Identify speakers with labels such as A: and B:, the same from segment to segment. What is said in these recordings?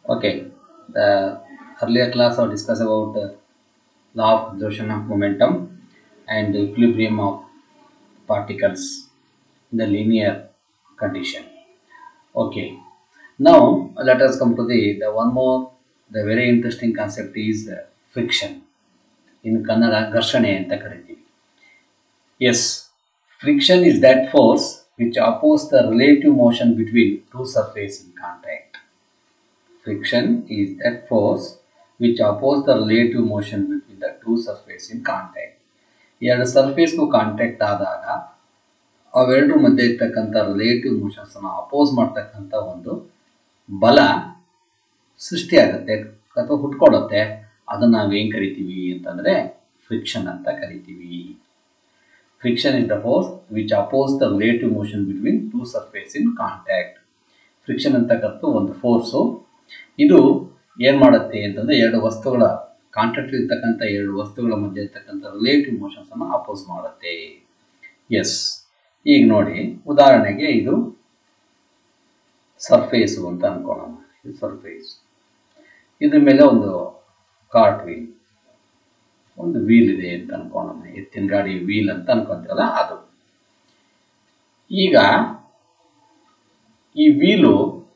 A: Okay, the earlier class I discussed about uh, law of conservation of momentum and equilibrium of particles in the linear condition. Okay, now let us come to the, the one more the very interesting concept is uh, friction. In Kannada ಘರ್ಷಣೆ ಅಂತ ಕರಿತೀವಿ yes friction is that force which oppose the relative motion between two surface in contact friction is that force which oppose the relative motion between the two surface in contact ಎರಡು ಸರ್ಫೇಸ್ಗೂ contact ಆದಾಗ ಅವೆರಡರ ಮಧ್ಯೆ ಇರ್ತಕ್ಕಂಥ relative ಮೋಷನ್ಸನ್ನು oppose ಮಾಡ್ತಕ್ಕಂಥ ಒಂದು ಬಲ ಸೃಷ್ಟಿಯಾಗುತ್ತೆ ಅಥವಾ ಹುಟ್ಕೊಡುತ್ತೆ ಅದನ್ನು ನಾವೇನು ಕರಿತೀವಿ ಅಂತಂದರೆ ಫ್ರಿಕ್ಷನ್ ಅಂತ ಕರಿತೀವಿ friction is the force which oppose the relative motion between two surface in contact friction ಅಂತಕ್ಕಂಥ ಒಂದು ಫೋರ್ಸು ಇದು ಏನು ಮಾಡುತ್ತೆ ಅಂತಂದರೆ ಎರಡು ವಸ್ತುಗಳ ಕಾಂಟ್ಯಾಕ್ಟ್ ಇರ್ತಕ್ಕಂಥ ಎರಡು ವಸ್ತುಗಳ ಮಧ್ಯೆ ಇರ್ತಕ್ಕಂಥ ರಿಲೇಟಿವ್ ಮೋಷನ್ಸನ್ನು ಅಪೋಸ್ ಮಾಡುತ್ತೆ ಎಸ್ ಈಗ ನೋಡಿ ಉದಾಹರಣೆಗೆ ಇದು ಸರ್ಫೇಸು ಅಂತ ಅನ್ಕೊಳ್ಳೋಣ ಇದು ಸರ್ಫೇಸ್ ಇದ್ರ ಮೇಲೆ ಒಂದು ಕಾರ್ಟ್ ವೀಲ್ ಒಂದು ವೀಲ್ ಇದೆ ಅಂತ ಅನ್ಕೊಳ್ಳೋಣ ಎತ್ತಿನ ಗಾಡಿ ವೀಲ್ ಅಂತ ಅನ್ಕೊಂತೀವಲ್ಲ ಅದು ಈಗ ಈ ವೀಲು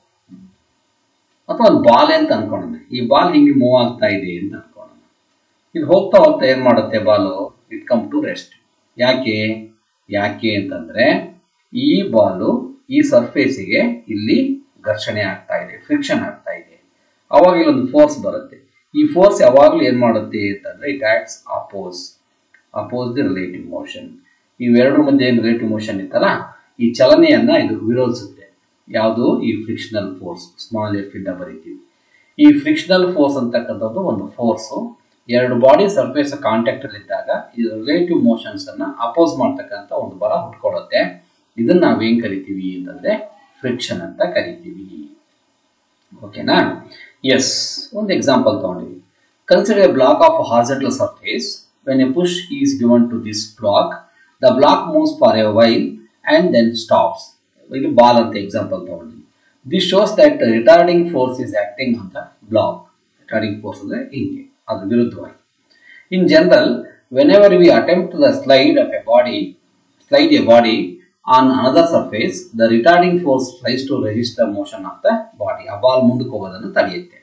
A: ಅಥವಾ ಒಂದು ಬಾಲ್ ಅಂತ ಅನ್ಕೊಳ್ಳೋಣ ಈ ಬಾಲ್ ಹಿಂಗೆ ಮೂವ್ ಆಗ್ತಾ ಇದೆ ಅಂತ ಅನ್ಕೊಳ್ಳೋಣ ಇದು ಹೋಗ್ತಾ ಹೋಗ್ತಾ ಏನು ಮಾಡುತ್ತೆ ball it come to rest ಯಾಕೆ ಯಾಕೆ ಅಂತಂದರೆ ಈ ಬಾಲು ಈ ಸರ್ಫೇಸಿಗೆ ಇಲ್ಲಿ ಘರ್ಷಣೆ ಆಗ್ತಾ ಇದೆ ಫ್ರಿಕ್ಷನ್ ಆಗ್ತಾ ಇದೆ ಅವಾಗ ಇಲ್ಲೊಂದು ಫೋರ್ಸ್ ಬರುತ್ತೆ ಈ ಫೋರ್ಸ್ ಯಾವಾಗಲೂ ಏನು ಮಾಡುತ್ತೆ ಅಂತಂದರೆ it acts oppose oppose the relative motion ಇವೆರಡರ ಮಧ್ಯೆ ಏನು ರಿಲೇಟಿವ್ ಮೋಷನ್ ಇತ್ತಲ್ಲ ಈ ಚಲನೆಯನ್ನು ಇದು ವಿರೋಧಿಸುತ್ತೆ ಯಾವುದು ಈ ಫ್ರಿಕ್ಷನಲ್ ಫೋರ್ಸ್ ಸ್ಮಾಲ್ ಎಫ್ ಇಂದ ಬರಿತೀವಿ ಈ ಫ್ರಿಕ್ಷನಲ್ ಫೋರ್ಸ್ ಅಂತಕ್ಕಂಥದ್ದು ಒಂದು ಫೋರ್ಸು ಎರಡು ಬಾಡಿ ಸರ್ಫೇಸ್ ಕಾಂಟ್ಯಾಕ್ಟಲ್ಲಿ ಇದ್ದಾಗ ಈ ರಿಲೇಟಿವ್ ಮೋಷನ್ಸ್ ಅನ್ನ ಅಪೋಸ್ ಮಾಡ್ತಕ್ಕಂಥ ಒಂದು ಬಲ ಹುಟ್ಕೊಡುತ್ತೆ ಇದನ್ನ ನಾವೇನ್ ಕರಿತೀವಿ ಅಂತಂದ್ರೆ ಫ್ರಿಕ್ಷನ್ ಅಂತ ಕರಿತೀವಿ ಓಕೆನಾ ಎಸ್ ಒಂದು ಎಕ್ಸಾಂಪಲ್ ತಗೊಂಡಿವಿ consider a block of horizontal surface when a push is given to this block the block moves for a while and then stops ಇದು ಬಾಲ್ ಅಂತ ಎಕ್ಸಾಂಪಲ್ ತಗೊಂಡಿವಿ this shows that retarding force is acting on the block retarding force ಅಂದರೆ ಹಿಂಗೆ ಅದು ವಿರುದ್ಧವಾಗಿ in general whenever we attempt the slide of a body slide a body on another surface the retarding force tries to resist the motion of the body ಆ ball ಮುಂದಕ್ಕೆ ಹೋಗೋದನ್ನು ತಡೆಯುತ್ತೆ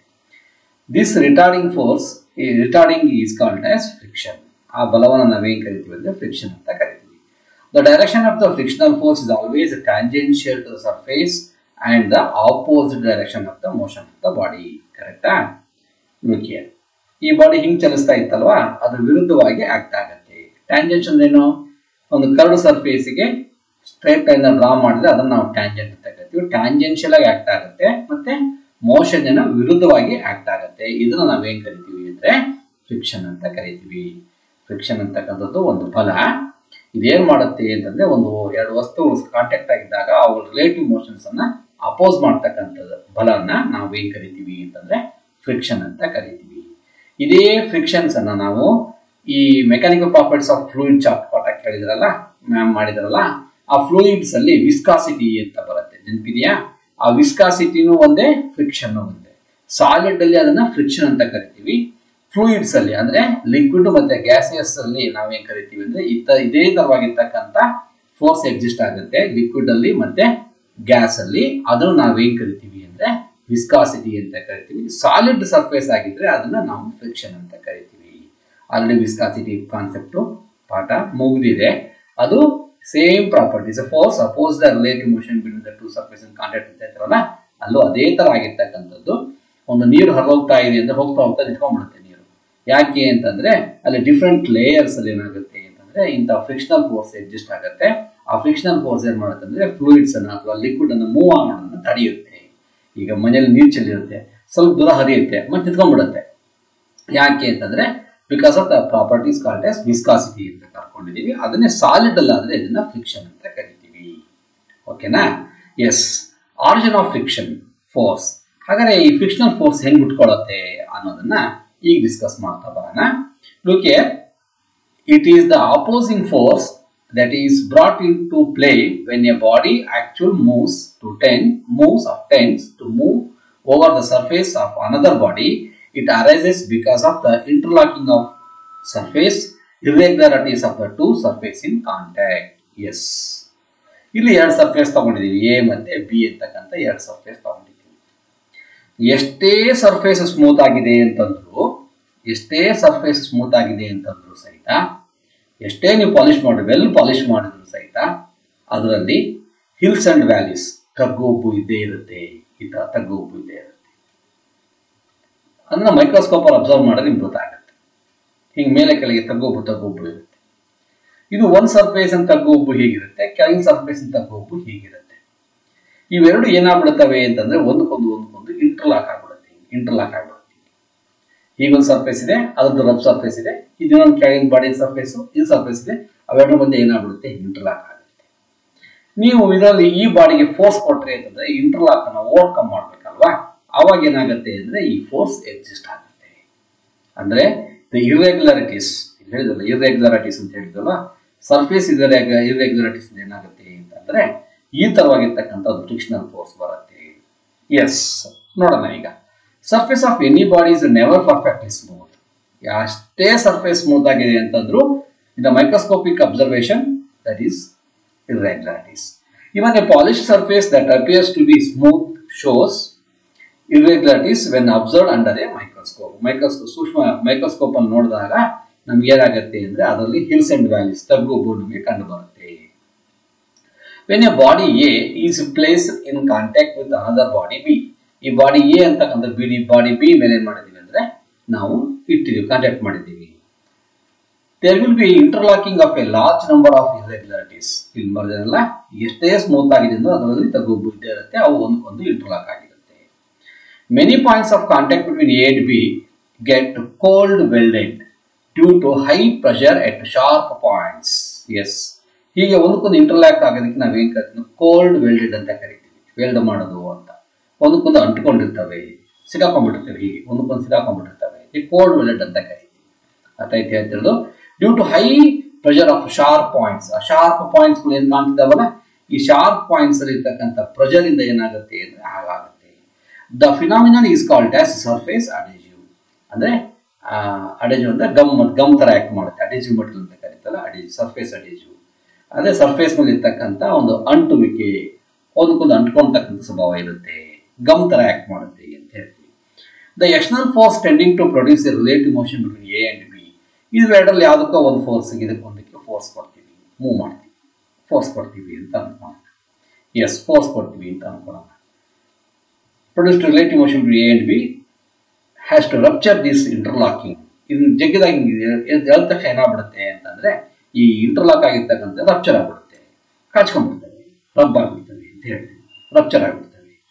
A: this retarding force ಈ retarding is called as friction ಆ ಬಲವನ್ನು ನಾವೇನು ಕರಿತೀವಿ ಅಂದರೆ ಫ್ರಿಕ್ಷನ್ ಅಂತ ಕರಿತೀವಿ The direction of the frictional force is always tangential to the surface and the opposite direction of the motion of the body. ಕರೆಕ್ಟಾ look here ಈ ಬಾಡಿ ಹಿಂಗೆ ಚಲಿಸ್ತಾ ಇತ್ತಲ್ವಾ ಅದ್ರ ವಿರುದ್ಧವಾಗಿ ಆಕ್ಟ್ ಆಗುತ್ತೆ ಟ್ಯಾಂಜೆನ್ಷನ್ ಏನು ಒಂದು ಕರ್ಡ್ ಸರ್ಫೇಸಿಗೆ ಸ್ಟ್ರೈಟ್ ಲೈನ್ ಡ್ರಾ ಮಾಡಿದ್ರೆ ಅದನ್ನ ನಾವು ಟ್ಯಾಂಜೆಂಟ್ ಅಂತ ಕರಿತೀವಿ ಟ್ಯಾಂಜೆನ್ಷಿಯಲ್ ಆಗಿ ಆಕ್ಟ್ ಆಗುತ್ತೆ ಮತ್ತೆ ಮೋಷನ್ ಏನ ವಿರುದ್ಧವಾಗಿ ಆಕ್ಟ್ ಆಗುತ್ತೆ ಇದನ್ನ ನಾವೇನ್ ಕರಿತೀವಿ ಅಂದ್ರೆ ಫ್ರಿಕ್ಷನ್ ಅಂತ ಕರಿತೀವಿ ಫ್ರಿಕ್ಷನ್ ಅಂತಕ್ಕಂಥದ್ದು ಒಂದು ಬಲ ಇದೇನ್ ಮಾಡುತ್ತೆ ಅಂತಂದ್ರೆ ಒಂದು ಎರಡು ವಸ್ತುಗಳು ಕಾಂಟ್ಯಾಕ್ಟ್ ಆಗಿದ್ದಾಗ ಅವು ರಿಲೇಟಿವ್ ಮೋಷನ್ಸ್ ಅನ್ನ ಅಪೋಸ್ ಮಾಡ್ತಕ್ಕಂಥದ್ದು ಬಲನ ನಾವು ಏನ್ ಕರಿತೀವಿ ಅಂತಂದ್ರೆ ಫ್ರಿಕ್ಷನ್ ಅಂತ ಕರಿತೀವಿ ಇದೇ ಫ್ರಿಕ್ಷನ್ಸ್ ಅನ್ನ ನಾವು ಈ ಮೆಕ್ಯಾನಿಕಲ್ ಪ್ರಾಪರ್ಟೀಸ್ ಆಫ್ ಫ್ಲೂಯಿಡ್ ಚಾಪ್ಟ್ ಪಾಠ ಕೇಳಿದ್ರಲ್ಲ ಮ್ಯಾಮ್ ಮಾಡಿದ್ರಲ್ಲ ಆ ಫ್ಲೂಯಿಡ್ಸ್ ಅಲ್ಲಿ ವಿಸ್ಕಾಸಿಟಿ ಅಂತ ಬರುತ್ತೆ ನೆನಪಿದೆಯಾ ಆ ವಿಸ್ಕಾಸಿಟಿನೂ ಒಂದೇ ಫ್ರಿಕ್ಷನ್ ಒಂದೇ ಸಾಲಿಡ್ ಅಲ್ಲಿ ಅದನ್ನ ಫ್ರಿಕ್ಷನ್ ಅಂತ ಕರಿತೀವಿ ಫ್ಲೂಯಿಡ್ಸ್ ಅಲ್ಲಿ ಅಂದ್ರೆ ಲಿಕ್ವಿಡ್ ಮತ್ತೆ ಗ್ಯಾಸಿಯಸ್ ಅಲ್ಲಿ ನಾವೇನ್ ಕರಿತೀವಿ ಅಂದ್ರೆ ಇತ್ತ ಇದೇ ತರವಾಗಿರ್ತಕ್ಕಂಥ ಫೋರ್ಸ್ ಎಕ್ಸಿಸ್ಟ್ ಆಗುತ್ತೆ ಲಿಕ್ವಿಡ್ ಅಲ್ಲಿ ಮತ್ತೆ ಗ್ಯಾಸ್ ಅಲ್ಲಿ ಅದನ್ನು ನಾವೇನ್ ಕರಿತೀವಿ ಅಂದ್ರೆ ವಿಸ್ಕಾಸಿಟಿ ಅಂತ ಕರಿತೀವಿ ಸಾಲಿಡ್ ಸರ್ಫೇಸ್ ಆಗಿದ್ರೆ ಅದನ್ನ ನಾವು ಫ್ರಿಕ್ಷನ್ ಅಂತ ಕರಿತೀವಿ ಆಲ್ರೆಡಿ ವಿಸ್ಕಾಸಿಟಿ ಕಾನ್ಸೆಪ್ಟ್ ಪಾಠ ಮುಗಿದಿದೆ ಅದು same properties force oppose the relative motion between the two surface contact ಅಂತ ಇರ್ತಾರಲ್ಲ ಅಲ್ಲೂ ಅದೇ ತರ ಆಗಿರ್ತಕ್ಕಂಥದ್ದು ಒಂದು ನೀರು ಹೊರಗೋಗ್ತಾ ಇದೆ ಅಂದ್ರೆ ಹೋಗ್ತಾ ಹೋಗ್ತಾ ನಿಂತ್ಕೊಂಡ್ಬಿಡುತ್ತೆ ನೀರು ಯಾಕೆ ಅಂತಂದ್ರೆ ಅಲ್ಲಿ ಡಿಫ್ರೆಂಟ್ ಲೇಯರ್ಸ್ ಅಲ್ಲಿ ಏನಾಗುತ್ತೆ ಅಂತಂದ್ರೆ ಇಂಥ ಫ್ರಿಕ್ಷನಲ್ ಫೋರ್ಸ್ ಎಕ್ಸಿಸ್ಟ್ ಆಗುತ್ತೆ ಆ ಫ್ರಿಕ್ಷನಲ್ ಫೋರ್ಸ್ ಏನ್ ಮಾಡುತ್ತೆ ಅಂದ್ರೆ ಫ್ಲೂಯಿಡ್ಸ್ ಅನ್ನ ಅಥವಾ ಲಿಕ್ವಿಡ್ ಅನ್ನು ಮೂವ್ ಆಗೋದನ್ನ ತಡೆಯುತ್ತೆ ಈಗ ಮನೆಯಲ್ಲಿ ನೀರು ಚೆಲ್ಲಿರುತ್ತೆ ಸ್ವಲ್ಪ ದೂರ ಹರಿಯುತ್ತೆ ಮತ್ತೆ ನಿಂತ್ಕೊಂಡ್ಬಿಡುತ್ತೆ ಯಾಕೆ ಅಂತಂದ್ರೆ because of the properties called as viscosity ಅಂತ ಕರ್ಕೊಂಡಿದೀವಿ ಅದನ್ನೇ ಸಾಲಿಡ್ ಅಲ್ಲ ಆದ್ರೆ ಇದನ್ನ ಫ್ರಿಕ್ಷನ್ ಅಂತ ಕರಿತೀವಿ ಓಕೆನಾ yes origin of friction force ಹಾಗಾದ್ರೆ ಈ ಫ್ರಿಕ್ಷನಲ್ ಫೋರ್ಸ್ ಹೆಂಗ್ ಬಿಟ್ಕೊಳ್ಳುತ್ತೆ ಅನ್ನೋದನ್ನ ಈಗ ಡಿಸ್ಕಸ್ ಮಾಡ್ತಾ ಬರೋಣ look it is the opposing force that is brought into play when a body actual moves to tend moves or tends to move over the surface of another body it arises because of the interlocking of surface irregularities of the two surface in contact yes ಇಲ್ಲಿ ಎರಡು surface ತಗೊಂಡಿದ್ದೀವಿ A ಮತ್ತೆ B ಅಂತಕ್ಕಂಥ ಎರಡು surface ತಗೊಂಡಿದ್ದೀವಿ ಎಷ್ಟೇ surface smooth ಆಗಿದೆ ಅಂತಂದ್ರು ಎಷ್ಟೇ ಸರ್ಫೇಸ್ ಸ್ಮೂತ್ ಆಗಿದೆ ಅಂತಂದ್ರು ಸಹಿತ ಎಷ್ಟೇ ನೀವು ಪಾಲಿಶ್ ಮಾಡಿ ವೆಲ್ ಪಾಲಿಶ್ ಮಾಡಿದ್ರು ಸಹಿತ ಅದರಲ್ಲಿ ಹಿಲ್ಸ್ ಅಂಡ್ ವ್ಯಾಲೀಸ್ ತಗ್ಗು ಉಬ್ಬು ಇದ್ದೇ ಇರುತ್ತೆ ಈ ತರ ತಗ್ಗು ಉಬ್ಬು ಇದ್ದೇ ಇರುತ್ತೆ ಅದನ್ನ ಮೈಕ್ರೋಸ್ಕೋಪ್ ಅಲ್ಲಿ ಅಬ್ಸರ್ವ್ ಮಾಡಿದ್ರೆ ನಿಮ್ಗೆ ಗೊತ್ತಾಗುತ್ತೆ ಹಿಂಗೆ ಮೇಲೆ ಕೆಳಗೆ ತಗ್ಗು ಉಬ್ಬು ತಗ್ಗು ಉಬ್ಬು ಇರುತ್ತೆ ಇದು ಒಂದ್ ಸರ್ಫೇಸ್ ಅಂತ ತಗ್ಗು ಉಬ್ಬು ಹೀಗಿರುತ್ತೆ ಕೆಳಗಿನ ಸರ್ಫೇಸ್ ಅಂತ ತಗ್ಗು ಉಬ್ಬು ಹೀಗಿರುತ್ತೆ ಇವೆರಡು ಏನಾಗ್ಬಿಡುತ್ತವೆ ಅಂತಂದ್ರೆ ಒಂದಕ್ಕೊಂದು ಒಂದಕ್ಕೊಂದು ಇಂಟರ್ಲಾಕ್ ಆಗ್ಬಿಡುತ್ತೆ ಇಂಟರ್ಲಾಕ್ ಆಗ್ಬಿಡುತ್ತೆ ಹೀಗೊಂದು ಸರ್ಫೇಸ್ ಇದೆ ಅದ್ರದ್ದು ರಬ್ ಸರ್ಫೇಸ್ ಇದೆ ಇದನ್ನೊಂದು ಕೆಳಗಿನ ಬಾಡಿ ಸರ್ಫೇಸ್ ಇದು ಸರ್ಫೇಸ್ ಇದೆ ಅವೆರಡು ಬಂದು ಏನಾಗ್ಬಿಡುತ್ತೆ ಇಂಟರ್ಲಾಕ್ ಆಗುತ್ತೆ ನೀವು ಇದರಲ್ಲಿ ಈ ಬಾಡಿಗೆ ಫೋರ್ಸ್ ಕೊಟ್ರಿ ಅಂತಂದ್ರೆ ಇಂಟರ್ಲಾಕ್ ಅನ್ನ ಓವರ್ಕಮ್ ಮಾಡ್ಬೇಕಲ್ವಾ ಅವಾಗ ಏನಾಗುತ್ತೆ ಅಂದ್ರೆ ಈ ಫೋರ್ಸ್ ಎಕ್ಸಿಸ್ಟ್ ಆಗುತ್ತೆ ಅಂದ್ರೆ ದ ಇರ್ರೆಗ್ಯುಲಾರಿಟೀಸ್ ಹೇಳಿದಲ್ಲ ಇರ್ರೆಗ್ಯುಲಾರಿಟೀಸ್ ಅಂತ ಹೇಳಿದಲ್ಲ ಸರ್ಫೇಸ್ ಇರ್ರೆಗ್ಯುಲಾರಿಟೀಸ್ ಏನಾಗುತ್ತೆ ಅಂತಂದ್ರೆ ಈ ತರವಾಗಿರ್ತಕ್ಕಂಥ ಒಂದು ಫ್ರಿಕ್ಷನಲ್ ಫೋರ್ಸ್ ಬರುತ್ತೆ ಎಸ್ ನೋಡೋಣ ಈಗ surface of any body is never perfectly smooth ಅಷ್ಟೇ ಸರ್ಫೇಸ್ ಸ್ಮೂತ್ ಆಗಿದೆ ಅಂತಂದ್ರು in the microscopic observation that is irregularities. Even a polished surface that appears to be smooth shows irregularities when observed under a microscope. Microscope ಸೂಕ್ಷ್ಮ microscope ಅಲ್ಲಿ ನೋಡಿದಾಗ ನಮ್ಗೆ ಏನಾಗುತ್ತೆ ಅಂದ್ರೆ ಅದರಲ್ಲಿ ಹಿಲ್ಸ್ ಅಂಡ್ ವ್ಯಾಲೀಸ್ ತಗ್ಗು ಉಬ್ಬು ನಮಗೆ ಕಂಡು ಬರುತ್ತೆ when a body A is place in contact with another body B ಈ ಬಾಡಿ ಎ ಅಂತಕ್ಕಂಥ ಬಿಡಿ ಬಾಡಿ ಬಿ ಮೇಲೆ ಏನ್ ಮಾಡಿದೀವಿ ಅಂದ್ರೆ ನಾವು ಇಟ್ಟಿದ್ದೀವಿ ಕಾಂಟ್ಯಾಕ್ಟ್ ಮಾಡಿದ್ದೀವಿ there will be interlocking of a large number of irregularities ಇಲ್ಲಿ ಬರೆದಿರಲ್ಲ ಎಷ್ಟೇ ಸ್ಮೂತ್ ಆಗಿದೆ ಅಂದ್ರೆ ಅದರಲ್ಲಿ ತಗ್ಗುಬ್ಬು ಇದ್ದೇ ಇರುತ್ತೆ ಅವು ಒಂದಕ್ಕೊಂದು ಇಂಟರ್ಲಾಕ್ ಆಗಿರುತ್ತೆ many points of contact between A and B get cold welded due to high pressure at sharp points yes ಹೀಗೆ ಒಂದಕ್ಕೊಂದು ಇಂಟರ್ಲಾಕ್ ಆಗೋದಕ್ಕೆ ನಾವೇನ್ ಕರಿತೀವಿ ಕೋಲ್ಡ್ ವೆಲ್ಡೆಡ್ ಅಂತ ಕರಿತೀವಿ ವೆಲ್ಡ್ ಮಾಡೋದು ಅಂತ ಒಂದಕ್ಕೊಂದು ಅಂಟ್ಕೊಂಡಿರ್ತವೆ ಸಿಗಾಕೊಂಡ್ಬಿಟ್ಟಿರ್ತವೆ ಹೀಗೆ ಒಂದಕ್ಕೊಂದು ಸಿಗಾಕೊಂಡ್ಬಿಟ್ಟಿರ್ತವೆ ಈ ಕೋಲ್ಡ್ ವೆಲ್ಡೆಡ್ ಅಂತ ಕರಿತೀವಿ ಅರ್ಥ ಐತೆ ಹೇಳ್ತಿರೋದು due to high pressure of sharp points ಆ ಶಾರ್ಪ್ ಪಾಯಿಂಟ್ಸ್ ಏನ್ ಕಾಣ್ತಿದಾವಲ್ಲ ಈ ಶಾರ್ಪ್ ಪಾಯಿಂಟ್ಸ್ ಅಲ್ಲಿ ಇರ್ತಕ್ಕಂಥ ಪ್ರೆಷರ್ ಇಂದ ಏನಾಗುತ್ತೆ ಅಂದ್ರೆ ಹಾಗಾಗುತ್ತೆ the phenomenon is called as surface adhesive ಅಂದ್ರೆ ಅಡೇಜಿವ್ ಅಂದ್ರೆ ಗಮ್ ಗಮ್ ತರ ಆಕ್ಟ್ ಮಾಡುತ್ತೆ ಅಡೇಜಿವ್ ಮಟಲ್ ಅಂತ ಕರೀತಲ್ಲ ಅಡೇಜಿವ್ ಸರ್ಫೇಸ್ ಅಡೇಜಿವ್ ಅದೇ ಸರ್ಫೇಸ್ ಮೇಲೆ ಇರ್ತಕ್ಕಂಥ ಒಂದು ಅಂಟುವಿಕೆ ಒಂದಕ್ಕೊಂದು ಅಂಟ್ಕೊಳ್ತಕ್ಕಂಥ ಸ್ವಭಾವ ಇರುತ್ತೆ ಗಮ್ ತರ ಆಕ್ಟ್ ಮಾಡುತ್ತೆ ಅಂತ ಹೇಳ್ತೀವಿ the external force tending to produce a relative motion between A and B ಇದು ಎರಡರಲ್ಲಿ ಯಾವುದಕ್ಕೋ ಒಂದು ಫೋರ್ಸ್ ಇದಕ್ಕೆ ಒಂದಕ್ಕೆ ಫೋರ್ಸ್ ಕೊಡ್ತೀವಿ ಮೂವ್ ಮಾಡ್ತೀವಿ ಫೋರ್ಸ್ ಕೊಡ್ತೀವಿ ಅಂತ ಅನ್ಕೋಣ ಎಸ್ ಫೋರ್ಸ್ ಕೊಡ್ತೀವಿ ಅಂತ ಅನ್ಕೊಳ್ಳೋಣ produce relative motion between A and B has to rupture this interlocking ಇದನ್ನ ಜಗ್ಗಿದಾಗ ಹೇಳಿದ ತಕ್ಷಣ ಏನಾಗ್ಬಿಡುತ್ತೆ ಅಂತಂದ್ರೆ ಈ ಇಂಟರ್ಲಾಕ್ ಆಗಿರ್ತಕ್ಕಂಥ ರಪ್ಚರ್ ಆಗ್ಬಿಡುತ್ತೆ ಕಾಚ್ಕೊಂಡ್ಬಿಡ್ತವೆ ರಬ್ ಆಗ್ಬಿಡ್ತವೆ ಅಂತ ಹೇಳ್ತೀವಿ ರಪ್ಚರ್ ಆಗ್ಬಿಡ್ತವೆ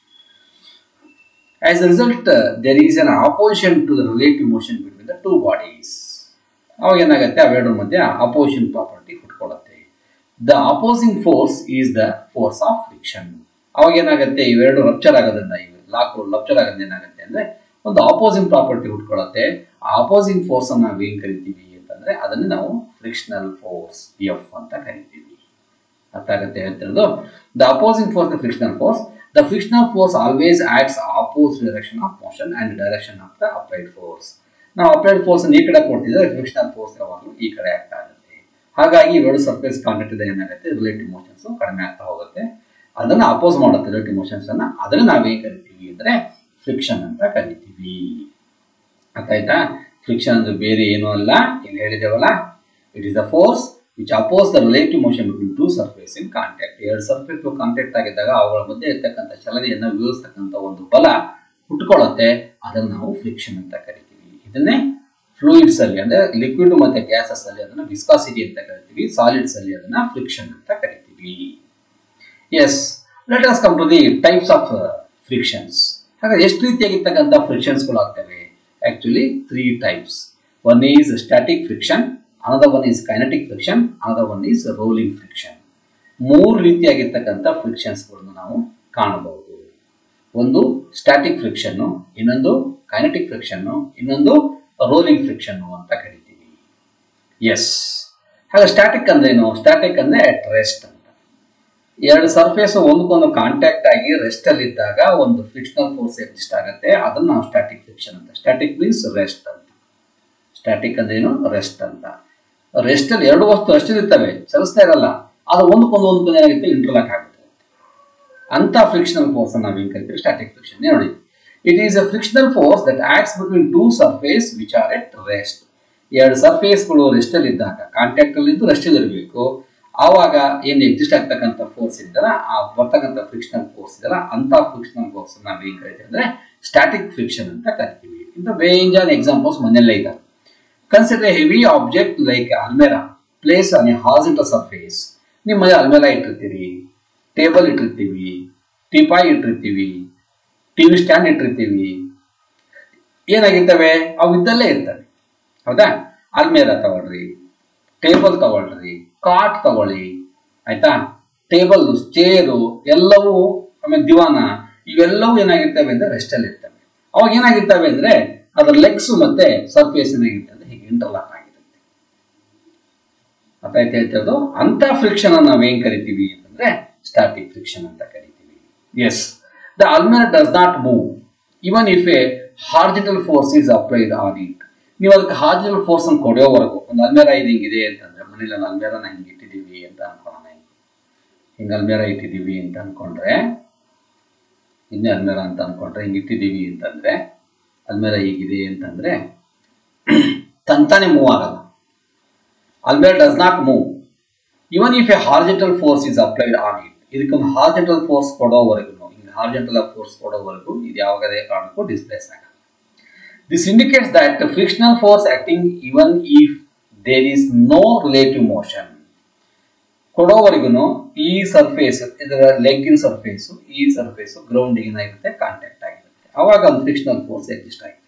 A: as a result there is an opposition to the relative motion between the two bodies ಅವಾಗ ಏನಾಗುತ್ತೆ ಅವೆರಡರ ಮಧ್ಯೆ ಅಪೋಸಿಷನ್ ಪ್ರಾಪರ್ಟಿ ಹುಟ್ಕೊಳ್ಳುತ್ತೆ the opposing force is the force of friction ಅವಾಗ ಏನಾಗುತ್ತೆ ಇವೆರಡು ರಪ್ಚರ್ ಆಗೋದ್ರಿಂದ ಇವು ಲಾಕ್ ರಪ್ಚರ್ ಆಗೋದ್ರಿಂದ ಏನಾಗುತ್ತೆ ಅಂದ್ರೆ ಒಂದು ಆಪೋಸಿಂಗ್ ಪ್ರಾಪರ್ಟಿ ಹುಟ್ಕೊಳ್ಳುತ್ತೆ ಆ ಅಪೋಸಿಂಗ್ ಫೋರ್ಸ್ ಅನ್ನು ನಾವು ಏನ್ ಕರಿತೀವಿ ಅಂತಂದ್ರೆ ಅದನ್ನು ನಾವು ಫ್ರಿಕ್ಷನಲ್ ಫೋರ್ಸ್ ಎಫ್ ಅಂತ ಕರಿತೀವಿ ಅರ್ಥ ಆಗುತ್ತೆ ಹೇಳ್ತಿರೋದು the opposing force the frictional force the frictional force always acts oppose direction of motion and direction of the applied force ನಾವು ಅಪ್ಲೈಡ್ ಫೋರ್ಸ್ ಈ ಕಡೆ ಕೊಡ್ತಿದ್ರೆ ಫ್ರಿಕ್ಷನಲ್ ಫೋರ್ಸ್ ಯಾವಾಗಲೂ ಈ ಕಡೆ ಆಗ್ತಾ ಇರುತ್ತೆ ಹಾಗಾಗಿ ಇವೆರಡು ಸರ್ಫೇಸ್ ಕಾಂಟ್ಯಾಕ್ಟ್ ಇದೆ ಏನಾಗುತ್ತೆ ರಿಲೇಟಿವ್ ಮೋಷನ್ಸ್ ಕಡಿಮೆ ಆಗ್ತಾ ಹೋಗುತ್ತೆ ಅದನ್ನ ಅಪೋಸ್ ಮಾಡುತ್ತೆ ರಿಲೇಟಿವ್ ಮೋಷನ್ಸ್ ಅನ್ನ ಅದನ್ನ ನಾವೇನ್ ಕರಿತೀವಿ ಅಂದ್ರೆ ಫ್ರಿಕ್ಷನ್ ಅಂತ ಕರಿತೀವಿ ಅರ್ಥ ಆಯ್ತಾ ಫ್ರಿಕ್ಷನ್ ಅಂದ್ರೆ ಬೇರೆ ಏನೂ ಅಲ್ಲ ಇಲ್ಲಿ ಹೇಳಿದೇವಲ್ಲ it is the force which oppose the relative motion between two surface in contact ಎರಡು ಸರ್ಫೇಸ್ ಕಾಂಟ್ಯಾಕ್ಟ್ ಆಗಿದ್ದಾಗ ಅವುಗಳ ಮಧ್ಯೆ ಇರ್ತಕ್ಕಂಥ ಚಲನೆಯನ್ನು ವಿವರಿಸ್ತಕ್ಕಂಥ ಒಂದು ಬಲ ಹುಟ್ಕೊಳ್ಳುತ್ತೆ ಅದನ್ನು ನಾವು ಫ್ರಿಕ್ಷನ್ ಅಂತ ಕರಿತೀವಿ ಇದನ್ನೇ ಫ್ಲೂಯಿಡ್ಸ್ ಅಲ್ಲಿ ಅಂದ್ರೆ ಲಿಕ್ವಿಡ್ ಮತ್ತೆ ಗ್ಯಾಸಸ್ ಅಲ್ಲಿ ಅದನ್ನ ವಿಸ್ಕಾಸಿಟಿ ಅಂತ ಕರಿತೀವಿ ಸಾಲಿಡ್ಸ್ ಅಲ್ಲಿ ಅದನ್ನ ಫ್ರಿಕ್ಷನ್ ಅಂತ ಕರಿತೀವಿ yes let us come to the types of frictions ಹಾಗಾದ್ರೆ ಎಷ್ಟು ರೀತಿಯಾಗಿರ್ತಕ್ಕಂಥ ಫ್ರಿಕ್ಷನ್ಸ್ಗಳು ಆಗ್ತವೆ actually three types one is static friction another one is kinetic friction another one is rolling friction ಮೂರು ರೀತಿಯಾಗಿರ್ತಕ್ಕಂಥ ಫ್ರಿಕ್ಷನ್ಸ್ಗಳನ್ನು ನಾವು ಕಾಣಬಹುದು ಒಂದು ಸ್ಟ್ಯಾಟಿಕ್ ಫ್ರಿಕ್ಷನ್ನು ಇನ್ನೊಂದು ಕೈನಟಿಕ್ ಫ್ರಿಕ್ಷನ್ನು ಇನ್ನೊಂದು ರೋಲಿಂಗ್ ಫ್ರಿಕ್ಷನ್ನು ಅಂತ ಕರಿತೀವಿ ಎಸ್ ಹಾಗೆ ಸ್ಟ್ಯಾಟಿಕ್ ಅಂದ್ರೆ ಏನು ಸ್ಟ್ಯಾಟಿಕ್ ಅಂದ್ರೆ ಅಟ್ ರೆಸ್ಟ್ ಅಂತ ಎರಡು ಸರ್ಫೇಸ್ ಒಂದಕ್ಕೊಂದು ಕಾಂಟ್ಯಾಕ್ಟ್ ಆಗಿ ರೆಸ್ಟ್ ಅಲ್ಲಿ ಇದ್ದಾಗ ಒಂದು ಫ್ರಿಕ್ಷನಲ್ ಫೋರ್ಸ್ ಎಕ್ಸಿಸ್ಟ್ ಆಗುತ್ತೆ ಅದನ್ನ ನಾವು ಸ್ಟ್ಯಾಟಿಕ್ ಫ್ರಿಕ್ಷನ್ ಅಂತ ಸ್ಟ್ಯಾಟಿಕ್ ಮೀನ್ಸ್ ರೆಸ್ಟ್ ಅಂತ ಸ್ಟ್ಯಾಟಿಕ್ ಅಂದ್ರೆ ಏನು ರೆಸ್ಟ್ ಅಂತ ರೆಸ್ಟ್ ಅಲ್ಲಿ ಎರಡು ವಸ್ತು ರೆಸ್ಟ್ ಇರ್ತವೆ ಚಲಿಸ್ತಾ ಇರಲ್ಲ ಅದು ಒಂದಕ್ಕೊಂದು ಒಂದಕ್ಕೊಂದು ಏನಾಗುತ್ತೆ ಇಂಟರ್ಲಾಕ್ ಆಗುತ್ತೆ ಅಂತ ಫ್ರಿಕ್ಷನಲ್ ಫೋರ್ಸ್ ನಾವು ಏನ್ ಕರಿತೀವಿ ಸ್ಟ್ಯಾಟಿಕ್ ಫ್ರಿಕ್ಷನ್ ನೋಡಿ it is a frictional force that acts between two surface which are at rest ಎರಡು ಸರ್ಫೇಸ್ಗಳು ರೆಸ್ಟ್ ಅಲ್ಲಿ ಇದ್ದಾಗ ಕಾಂಟ್ಯಾಕ್ಟ್ ಅಲ್ಲಿ ಇದ್ದು ರೆಸ್ಟ್ ಅಲ್ಲಿ ಇರಬೇಕು ಆವಾಗ ಏನು ಎಕ್ಸಿಸ್ಟ್ ಆಗ್ತಕ್ಕಂಥ ಫೋರ್ಸ್ ಇದೆಯಲ್ಲ ಆ ಬರ್ತಕ್ಕಂಥ ಫ್ರಿಕ್ಷನಲ್ ಫೋರ್ಸ್ ಇದೆಯಲ್ಲ ಅಂತ ಫ್ರಿಕ್ಷನಲ್ ಫೋರ್ಸ್ ನಾವು ಏನ್ ಕರಿತೀವಿ ಅಂದ್ರೆ ಸ್ಟ್ಯಾಟಿಕ್ ಫ್ರಿಕ್ಷನ್ ಅಂತ ಕರಿತೀವಿ ಇಂಥ ಬೇಂಜ್ ಆನ್ ಎಕ್ಸಾಂಪಲ್ಸ್ ಮನೆಯಲ್ಲೇ ಇದ್ದಾವೆ consider a heavy object like almirah place on a horizontal surface ನಿಮ್ಮ ಮನೆ ಅಲ್ಮೆರಾ ಇಟ್ಟಿರ್ತೀರಿ ಟೇಬಲ್ ಇಟ್ಟಿರ್ತೀವಿ ಟೀಪಾಯ್ ಇಟ್ಟಿರ್ತೀವಿ ಟಿವಿ ಸ್ಟ್ಯಾಂಡ್ ಇಟ್ಟಿರ್ತೀವಿ ಏನಾಗಿರ್ತವೆ ಅವು ಇದ್ದಲ್ಲೇ ಇರ್ತವೆ ಹೌದಾ ಅಲ್ಮೇರ ತಗೊಳ್ರಿ ಟೇಬಲ್ ತಗೊಳ್ರಿ ಕಾಟ್ ತಗೊಳ್ಳಿ ಆಯ್ತಾ ಟೇಬಲ್ ಚೇರು ಎಲ್ಲವೂ ಆಮೇಲೆ ದಿವಾನ ಇವೆಲ್ಲವೂ ಏನಾಗಿರ್ತವೆ ಅಂದ್ರೆ ರೆಸ್ಟ್ ಅಲ್ಲಿ ಇರ್ತವೆ ಅವಾಗ ಏನಾಗಿರ್ತವೆ ಅಂದ್ರೆ ಅದರ ಲೆಗ್ಸ್ ಮತ್ತೆ ಸರ್ಫೇಸ್ ಏನಾಗಿರ್ತದೆ ಅಂದ್ರೆ ಹೀಗೆ ಇಂಟರ್ಲಾಕ್ ಆಗಿರುತ್ತೆ ಅರ್ಥ ಆಯ್ತು ಹೇಳ್ತಿರೋದು ಅಂತ ಫ್ರಿಕ್ಷನ್ ನಾವು ಏನ್ ಕರಿತೀವಿ ಅಂತಂದ್ರೆ ಸ್ಟಾಟಿಕ್ ಫ್ರಿಕ್ಷನ್ ಅಂತ ಕರಿತೀವಿ yes the almirah does not move even if a horizontal force is applied on it ನೀವು ಅದಕ್ಕೆ ಹಾರ್ಜಿಟಲ್ ಫೋರ್ಸ್ ಅನ್ನು ಕೊಡೋವರೆಗೂ ಒಂದು ಅಲ್ಮೇರ ಇದು ಹಿಂಗಿದೆ ಅಂತಂದ್ರೆ ಮನೇಲಿ ಒಂದು ಅಲ್ಮೇರನ ಹಿಂಗೆ ಇಟ್ಟಿದ್ದೀವಿ ಅಂತ ಅನ್ಕೊಳ್ಳೋಣ ಹಿಂಗೆ ಅಲ್ಮೇರ ಇಟ್ಟಿದ್ದೀವಿ ಅಂತ ಅನ್ಕೊಂಡ್ರೆ ಇನ್ನೇ ಅಲ್ಮೇರ ಅಂತ ಅನ್ಕೊಂಡ್ರೆ ಹಿಂಗೆ ಇಟ್ಟಿದ್ದೀವಿ ಅಂತಂದ್ರೆ ಅಲ್ಮೇರ ಹೀಗಿದೆ ಅಂತಂದ್ರೆ ತಂತಾನೆ ಮೂವ್ ಆಗಲ್ಲ almirah does not move even if a horizontal force is applied on it ಇದಕ್ಕೊಂದು ಹಾರ್ಜೆಂಟಲ್ ಫೋರ್ಸ್ ಕೊಡೋವರೆಗೂ ಹಿಂಗೆ ಹಾರ್ಜೆಂಟಲ್ ಫೋರ್ಸ್ ಕೊಡೋವರೆಗೂ ಇದು ಯಾವಾಗದೇ ಕಾರಣಕ್ಕೂ ಡಿಸ್ಪ್ಲೇಸ್ ಆಗಲ್ಲ this indicates that frictional force acting even if there is no relative motion ಕೊಡೋವರೆಗೂ ಈ ಸರ್ಫೇಸ್ ಇದರ ಲೆಗ್ಗಿನ ಸರ್ಫೇಸ್ ಈ ಸರ್ಫೇಸ್ ಗ್ರೌಂಡಿಗೆ ಏನಾಗಿರುತ್ತೆ ಕಾಂಟ್ಯಾಕ್ಟ್ ಆಗಿರುತ್ತೆ ಅವಾಗ ಒಂದು ಫ್ರಿಕ್ಷನಲ್ ಫೋರ್ಸ್ ಎಕ್ಸಿಸ್ಟ್ ಆಗಿರುತ್ತೆ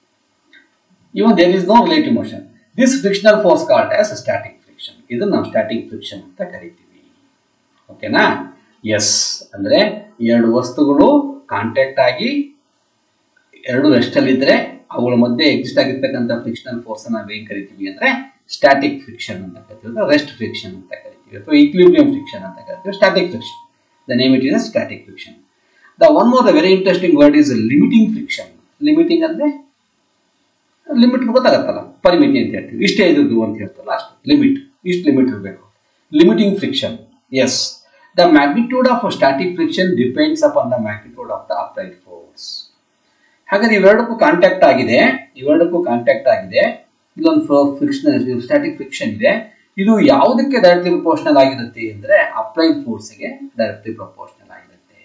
A: even there is no relative motion this frictional force called as static friction ಇದು ನಾವು ಸ್ಟ್ಯಾಟಿಕ್ ಫ್ರಿಕ್ಷನ್ ಅಂತ ಕರಿತೀವಿ ಓಕೆನಾ ಎಸ್ ಅಂದ್ರೆ ಎರಡು ವಸ್ತುಗಳು ಕಾಂಟ್ಯಾಕ್ಟ್ ಆಗಿ ಎರಡು ರೆಸ್ಟ್ ಅಲ್ಲಿ ಇದ್ರೆ ಅವುಗಳ ಮಧ್ಯೆ ಎಕ್ಸಿಸ್ಟ್ ಆಗಿರ್ತಕ್ಕಂಥ ಫ್ರಿಕ್ಷನಲ್ ಫೋರ್ಸ್ ನಾವು ಏನ್ ಕರಿತೀವಿ ಅಂದ್ರೆ ಸ್ಟ್ಯಾಟಿಕ್ ಫ್ರಿಕ್ಷನ್ ಅಂತ ಕರಿತೀವಿ ರೆಸ್ಟ್ ಫ್ರಿಕ್ಷನ್ ಅಂತ ಕರಿತೀವಿ ಅಥವಾ ಈಕ್ವಿಲಿಬ್ರಿಯಂ ಫ್ರಿಕ್ಷನ್ ಅಂತ ಕರಿತೀವಿ static friction the name it is static friction the one more the very interesting word is limiting friction limiting ಅಂದ್ರೆ ಲಿಮಿಟ್ ಗೊತ್ತಾಗತ್ತಲ್ಲ ಪರಿಮಿತಿ ಅಂತ ಹೇಳ್ತೀವಿ ಇಷ್ಟೇ ಇದ್ದು ಅಂತ ಹೇಳ್ತಲ್ಲ ಅಷ್ಟು ಲಿಮಿಟ್ ಇಷ್ಟು ಲಿಮಿಟ್ ಇರಬೇಕು limiting friction yes the magnitude of static friction depends upon the magnitude of the applied force ಹಾಗಾದ್ರೆ ಇವೆರಡಕ್ಕೂ ಕಾಂಟ್ಯಾಕ್ಟ್ ಆಗಿದೆ ಇವೆರಡಕ್ಕೂ ಕಾಂಟ್ಯಾಕ್ಟ್ ಆಗಿದೆ ಇಲ್ಲೊಂದು ಫ್ರಿಕ್ಷನ್ ಸ್ಟ್ಯಾಟಿಕ್ ಫ್ರಿಕ್ಷನ್ ಇದೆ ಇದು ಯಾವುದಕ್ಕೆ ಡೈರೆಕ್ಟ್ಲಿ ಪ್ರಪೋರ್ಷನಲ್ ಆಗಿರುತ್ತೆ ಅಂದ್ರೆ ಅಪ್ಲೈಡ್ ಫೋರ್ಸ್ಗೆ ಡೈರೆಕ್ಟ್ಲಿ ಪ್ರಪೋರ್ಷನಲ್ ಆಗಿರುತ್ತೆ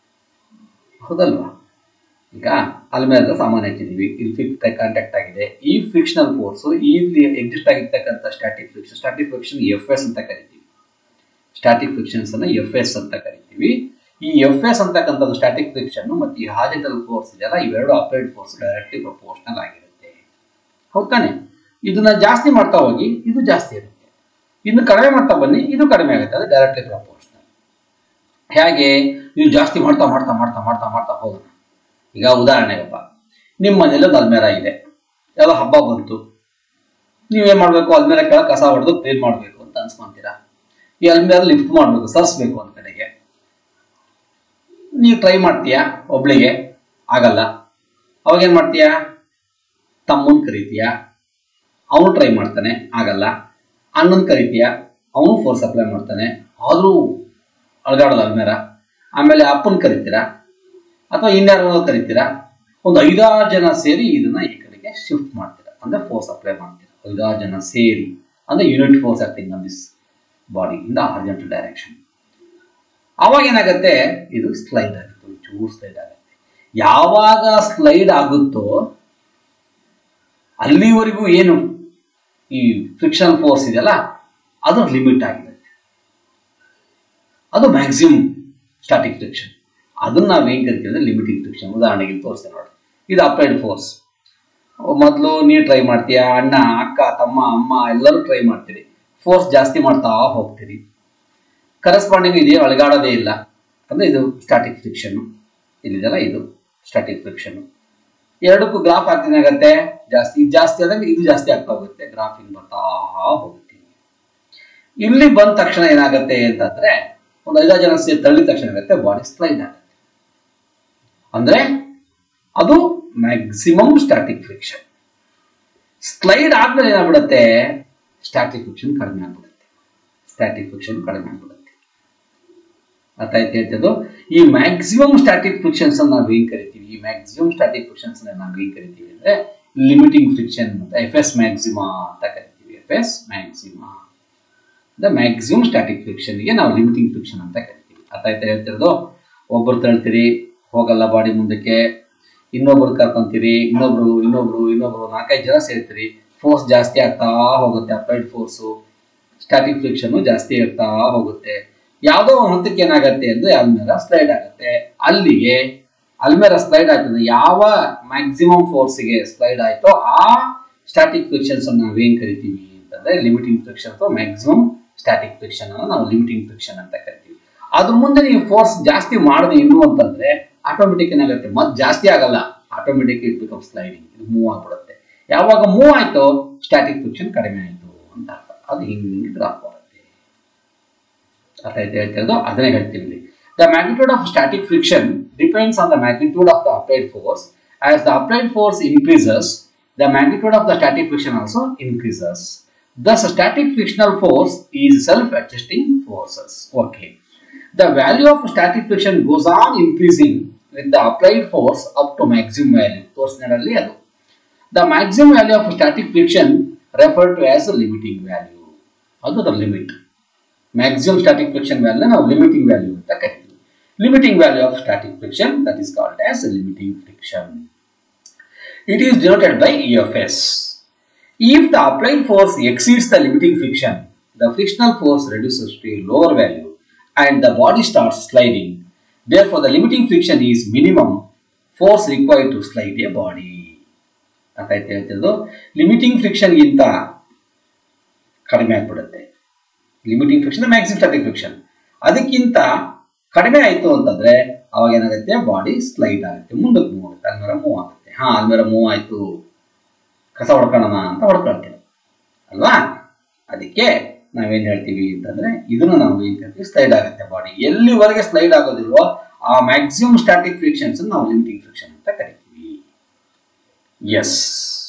A: ಹೌದಲ್ವಾ ಈಗ ಅಲ್ಮೇಲೆ ಸಾಮಾನ್ಯ ಹಚ್ಚಿದೀವಿ ಇಲ್ಲಿ ಫಿಕ್ಸ್ ಕಾಂಟ್ಯಾಕ್ಟ್ ಆಗಿದೆ ಈ ಫ್ರಿಕ್ಷನಲ್ ಫೋರ್ಸ್ ಇಲ್ಲಿ ಎಕ್ಸಿಸ್ಟ್ ಆಗಿರ್ತಕ್ಕಂಥ static friction static friction F S ಅಂತ ಕರಿತೀವಿ ಸ್ಟ್ಯಾಟಿಕ್ ಫ್ರಿಕ್ಷನ್ಸ್ ಅನ್ನ ಎಫ್ ಎಸ್ ಅಂತ ಕರಿತೀವಿ ಈ ಎಫ್ ಎಸ್ ಅಂತಕ್ಕಂಥದ್ದು ಸ್ಟ್ಯಾಟಿಕ್ ಫ್ರಿಕ್ಷನ್ ಮತ್ತು ಈ ಹಾಜೆಂಟಲ್ ಫೋರ್ಸ್ ಇದೆಯಲ್ಲ ಇವೆರಡು ಅಪ್ಲೈಡ್ ಫೋರ್ಸ್ ಡೈರೆಕ್ಟ್ಲಿ ಪ್ರಪೋರ್ಷನಲ್ ಆಗಿರುತ್ತೆ ಹೌದ್ ತಾನೆ ಇದನ್ನ ಜಾಸ್ತಿ ಮಾಡ್ತಾ ಹೋಗಿ ಇದು ಜಾಸ್ತಿ ಇರುತ್ತೆ ಇನ್ನು ಕಡಿಮೆ ಮಾಡ್ತಾ ಬನ್ನಿ ಇದು ಕಡಿಮೆ ಆಗುತ್ತೆ ಅದು ಡೈರೆಕ್ಟ್ಲಿ ಪ್ರಪೋರ್ಷನಲ್ ಹೇಗೆ ನೀವು ಜಾಸ್ತಿ ಮಾಡ್ತಾ ಮಾಡ್ತಾ ಮಾಡ್ತಾ ಮಾಡ್ತಾ ಮಾಡ್ತಾ ಹೋಗೋಣ ಈಗ ಉದಾಹರಣೆಗಪ್ಪ ನಿಮ್ಮ ಮನೇಲಿ ಒಂದು ಅಲ್ಮೇರ ಇದೆ ಯಾವುದೋ ಹಬ್ಬ ಬಂತು ನೀವೇನ್ ಮಾಡಬೇಕು ಅಲ್ಮೇರ ಕೆಳಗೆ ಕಸ ಹೊಡೆದು ಕ್ಲೀನ್ ಮಾಡಬೇಕು ಅಂತ ಅನ್ಸ್ಕೊಂತೀರಾ ಈ ಅಲ್ಮೇರ ಲಿಫ್ಟ್ ಮಾಡಬೇಕು ಸರಿಸ್ಬೇಕು ಒಂದ್ ಕಡೆಗೆ ನೀವು ಟ್ರೈ ಮಾಡ್ತೀಯಾ ಒಬ್ಳಿಗೆ ಆಗಲ್ಲ ಅವಾಗ ಏನ್ ಮಾಡ್ತೀಯಾ ತಮ್ಮನ್ ಕರಿತೀಯಾ ಅವನು ಟ್ರೈ ಮಾಡ್ತಾನೆ ಆಗಲ್ಲ ಅಣ್ಣನ್ ಕರಿತೀಯಾ ಅವನು ಫೋರ್ಸ್ ಅಪ್ಲೈ ಮಾಡ್ತಾನೆ ಆದರೂ ಅಳಗಾಡಲ್ಲ ಅಲ್ಮೇರ ಆಮೇಲೆ ಅಪ್ಪನ್ ಕರಿತೀರಾ ಅಥವಾ ಇನ್ಯಾರನ್ನ ಕರಿತೀರಾ ಒಂದು ಐದಾರು ಜನ ಸೇರಿ ಇದನ್ನ ಈ ಕಡೆಗೆ ಶಿಫ್ಟ್ ಮಾಡ್ತೀರಾ ಅಂದ್ರೆ ಫೋರ್ಸ್ ಅಪ್ಲೈ ಮಾಡ್ತೀರಾ ಐದಾರು ಜನ ಸೇರಿ ಅಂದ್ರೆ unit force acting on this body in the horizontal direction ಅವಾಗ ಏನಾಗುತ್ತೆ ಇದು ಸ್ಲೈಡ್ ಆಗುತ್ತೆ ಚೂರು ಸ್ಲೈಡ್ ಆಗುತ್ತೆ ಯಾವಾಗ ಸ್ಲೈಡ್ ಆಗುತ್ತೋ ಅಲ್ಲಿವರೆಗೂ ಏನು ಈ ಫ್ರಿಕ್ಷನ್ ಫೋರ್ಸ್ ಇದೆಯಲ್ಲ ಅದು ಲಿಮಿಟ್ ಆಗಿರುತ್ತೆ ಅದು ಮ್ಯಾಕ್ಸಿಮಮ್ ಸ್ಟಾಟಿಕ್ ಫ್ರಿಕ್ಷನ್ ಅದನ್ನ ನಾವು ಏನ್ ಕರಿತೀವಿ ಅಂದ್ರೆ ಲಿಮಿಟಿಂಗ್ ಫ್ರಿಕ್ಷನ್ ಉದಾಹರಣೆಗೆ ಇಲ್ಲಿ ತೋರಿಸ್ತೇನೆ ನೋಡಿ ಇದು ಅಪ್ಲೈಡ್ ಫೋರ್ಸ್ ಮೊದಲು ನೀವು ಟ್ರೈ ಮಾಡ್ತೀಯಾ ಅಣ್ಣ ಅಕ್ಕ ತಮ್ಮ ಅಮ್ಮ ಎಲ್ಲರೂ ಟ್ರೈ ಮಾಡ್ತೀರಿ ಫೋರ್ಸ್ ಜಾಸ್ತಿ ಮಾಡ್ತಾ ಹೋಗ್ತೀರಿ ಕರೆಸ್ಪಾಂಡಿಂಗ್ ಇದೇನು ಅಳಗಾಡೋದೇ ಇಲ್ಲ ಅಂದ್ರೆ ಇದು ಸ್ಟಾಟಿಕ್ ಫ್ರಿಕ್ಷನ್ ಇಲ್ಲಿದೆಲ್ಲ ಇದು ಸ್ಟಾಟಿಕ್ ಫ್ರಿಕ್ಷನ್ ಎರಡಕ್ಕೂ ಗ್ರಾಫ್ ಹಾಕಿದಾಗತ್ತೆ ಜಾಸ್ತಿ ಇದು ಜಾಸ್ತಿ ಆದಾಗ ಇದು ಜಾಸ್ತಿ ಆಗ್ತಾ ಹೋಗುತ್ತೆ ಗ್ರಾಫ್ ಹಿಂಗ್ ಬರ್ತಾ ಹೋಗುತ್ತೆ ಇಲ್ಲಿ ಬಂದ ತಕ್ಷಣ ಏನಾಗುತ್ತೆ ಅಂತಂದ್ರೆ ಒಂದು ಐದಾರು ಜನ ಸೇರಿ ತಳ್ಳಿದ ತಕ್ಷಣ ಏನಾಗುತ್ತೆ ಬಾಡಿ ಸ್ಲೈಡ್ ಆಗುತ್ತೆ ಅಂದ್ರೆ ಅದು ಮ್ಯಾಕ್ಸಿಮಮ್ ಸ್ಟ್ಯಾಟಿಕ್ ಫ್ರಿಕ್ಷನ್ ಸ್ಲೈಡ್ ಆದ್ಮೇಲೆ ಏನಾಗ್ಬಿಡುತ್ತೆ ಸ್ಟ್ಯಾಟಿಕ್ ಫ್ರಿಕ್ಷನ್ ಕಡಿಮೆ ಆಗ್ಬಿಡುತ್ತೆ ಸ್ಟ್ಯಾಟಿಕ್ ಫ್ರಿಕ್ಷನ್ ಕಡಿಮೆ ಆಗ್ಬಿಡುತ್ತೆ ಅರ್ಥ ಆಯ್ತು ಹೇಳ್ತಿದ್ದು ಈ ಮ್ಯಾಕ್ಸಿಮಮ್ ಸ್ಟ್ಯಾಟಿಕ್ ಫ್ರಿಕ್ಷನ್ಸ್ ಅನ್ನು ನಾವು ಏನ್ ಕರಿತೀವಿ ಈ ಮ್ಯಾಕ್ಸಿಮಮ್ ಸ್ಟ್ಯಾಟಿಕ್ ಫ್ರಿಕ್ಷನ್ಸ್ ನಾವು ಏನ್ ಕರಿತೀವಿ ಅಂದ್ರೆ limiting friction F S maxima ಅಂತ ಕರಿತೀವಿ F S maxima the maximum static ಫ್ರಿಕ್ಷನ್ಗೆ ನಾವು ಲಿಮಿಟಿಂಗ್ ಫ್ರಿಕ್ಷನ್ ಅಂತ ಕರಿತೀವಿ ಅರ್ಥ ಆಯ್ತಾ ಹೇಳ್ತಿರೋದು ಒಬ್ಬರು ತಳ್ತೀರಿ ಹೋಗಲ್ಲ ಬಾಡಿ ಮುಂದಕ್ಕೆ ಇನ್ನೊಬ್ರು ಕರ್ಕೊಂತೀರಿ ಇನ್ನೊಬ್ರು ಇನ್ನೊಬ್ರು ಇನ್ನೊಬ್ರು ನಾಲ್ಕೈದು ಜನ ಸೇರ್ತೀರಿ ಫೋರ್ಸ್ ಜಾಸ್ತಿ ಆಗ್ತಾ ಹೋಗುತ್ತೆ ಅಪ್ಲೈಡ್ ಫೋರ್ಸು ಸ್ಟ್ಯಾಟಿಕ್ ಫ್ರಿಕ್ಷನ್ ಜಾಸ್ತಿ ಆಗ್ತಾ ಹೋಗುತ್ತೆ ಯಾವುದೋ ಒಂದು ಹಂತಕ್ಕೆ ಏನಾಗುತ್ತೆ ಅಂದ್ರೆ ಅಲ್ಮೇರ ಸ್ಲೈಡ್ ಆಗುತ್ತೆ ಅಲ್ಲಿಗೆ ಅಲ್ಮೇರ ಸ್ಲೈಡ್ ಆಗ್ತದೆ ಯಾವ ಮ್ಯಾಕ್ಸಿಮಮ್ ಫೋರ್ಸ್ಗೆ ಸ್ಲೈಡ್ ಆಯ್ತೋ ಆ ಸ್ಟ್ಯಾಟಿಕ್ ಫ್ರಿಕ್ಷನ್ಸ್ ನಾವೇನ್ ಕರಿತೀವಿ ಅಂತಂದ್ರೆ ಲಿಮಿಟಿಂಗ್ ಫ್ರಿಕ್ಷನ್ ಅಥವಾ ಮ್ಯಾಕ್ಸಿಮಮ್ ಸ್ಟ್ಯಾಟಿಕ್ ಫ್ರಿಕ್ಷನ್ ಅನ್ನು ನಾವು ಲಿಮಿಟಿಂಗ್ ಫ್ರಿಕ್ಷನ್ ಅಂತ ಕರಿತೀವಿ ಅದ್ರ ಮುಂದೆ ನೀವು ಫೋರ್ಸ್ ಜಾಸ್ತಿ ಮಾಡದೆ ಇನ್ನು ಅಂತಂದ್ರೆ ಆಟೋಮೆಟಿಕ್ ಏನಾಗುತ್ತೆ ಮತ್ತೆ ಜಾಸ್ತಿ ಆಗಲ್ಲ ಆಟೋಮೆಟಿಕ್ ಇಟ್ ಬಿಕಮ್ ಸ್ಲೈಡಿಂಗ್ ಇದು ಮೂವ್ ಆಗ್ಬಿಡುತ್ತೆ ಯಾವಾಗ ಮೂವ್ ಆಯ್ತೋ ಸ್ಟ್ಯಾಟಿಕ್ ಫ್ರಿಕ್ಷನ್ ಕಡಿಮೆ ಆಯ್ತು ಅಂತ ಅರ್ಥ ಅದು ಹಿಂಗೆ ಗ್ರಾಫ್ ಬರುತ್ತೆ ಅರ್ಥ ಆಯ್ತು ಹೇಳ್ತಿರೋದು ಅದನ್ನೇ ಹೇಳ್ತೀವಿ ಇಲ್ಲಿ the magnitude of static friction depends on the magnitude of the applied force as the applied force increases the magnitude of the static friction also increases Thus, static frictional force is self-adjusting forces. Okay. The value of static friction goes on increasing with the applied force up to maximum value. ತೋರಿಸಿನಲ್ಲಿ ಅದು The maximum value of static friction referred to as the limiting value. ಅದು the limit. Maximum static friction value ನಾವು limiting value ಅಂತ ಕರಿತೀವಿ. Limiting value of static friction that is called as limiting friction. It is denoted by EFS. If the applied force exceeds the limiting friction, the frictional force reduces to a lower value and the body starts sliding. Therefore, the limiting friction is minimum force required to slide a body. ಅರ್ಥ ಆಯ್ತು ಹೇಳ್ತಿರೋದು limiting ಫ್ರಿಕ್ಷನ್ಗಿಂತ ಕಡಿಮೆ ಆಗ್ಬಿಡುತ್ತೆ limiting friction maximum static friction ಅದಕ್ಕಿಂತ ಕಡಿಮೆ ಆಯಿತು ಅಂತಂದ್ರೆ ಅವಾಗ ಏನಾಗುತ್ತೆ ಬಾಡಿ ಸ್ಲೈಡ್ ಆಗುತ್ತೆ ಮುಂದಕ್ಕೆ ಮೂವ್ ಆಗುತ್ತೆ ಅಲ್ಮೇರ ಮೂವ್ ಆಗುತ್ತೆ ಹಾ ಅಲ್ಮೇರ ಮೂವ್ ಆಯಿತು ಕಸ ಹೊಡ್ಕೊಳ್ಳೋಣ ಅಂತ ಹೊಡ್ಕೊಳ್ತೇವೆ ಅಲ್ವಾ ಅದಕ್ಕೆ ನಾವೇನ್ ಹೇಳ್ತೀವಿ ಅಂತಂದ್ರೆ ಇದನ್ನ ನಾವು ಏನ್ ಹೇಳ್ತೀವಿ ಸ್ಲೈಡ್ ಆಗುತ್ತೆ ಬಾಡಿ ಎಲ್ಲಿವರೆಗೆ ಸ್ಲೈಡ್ ಆಗೋದಿಲ್ವೋ ಆ ಮ್ಯಾಕ್ಸಿಮಮ್ ಸ್ಟಾಟಿಕ್ ಫ್ರಿಕ್ಷನ್ಸ್ ನಾವು ಲಿಮಿಟಿಂಗ್ ಫ್ರಿಕ್ಷನ್ ಅಂತ ಕರಿತೀವಿ yes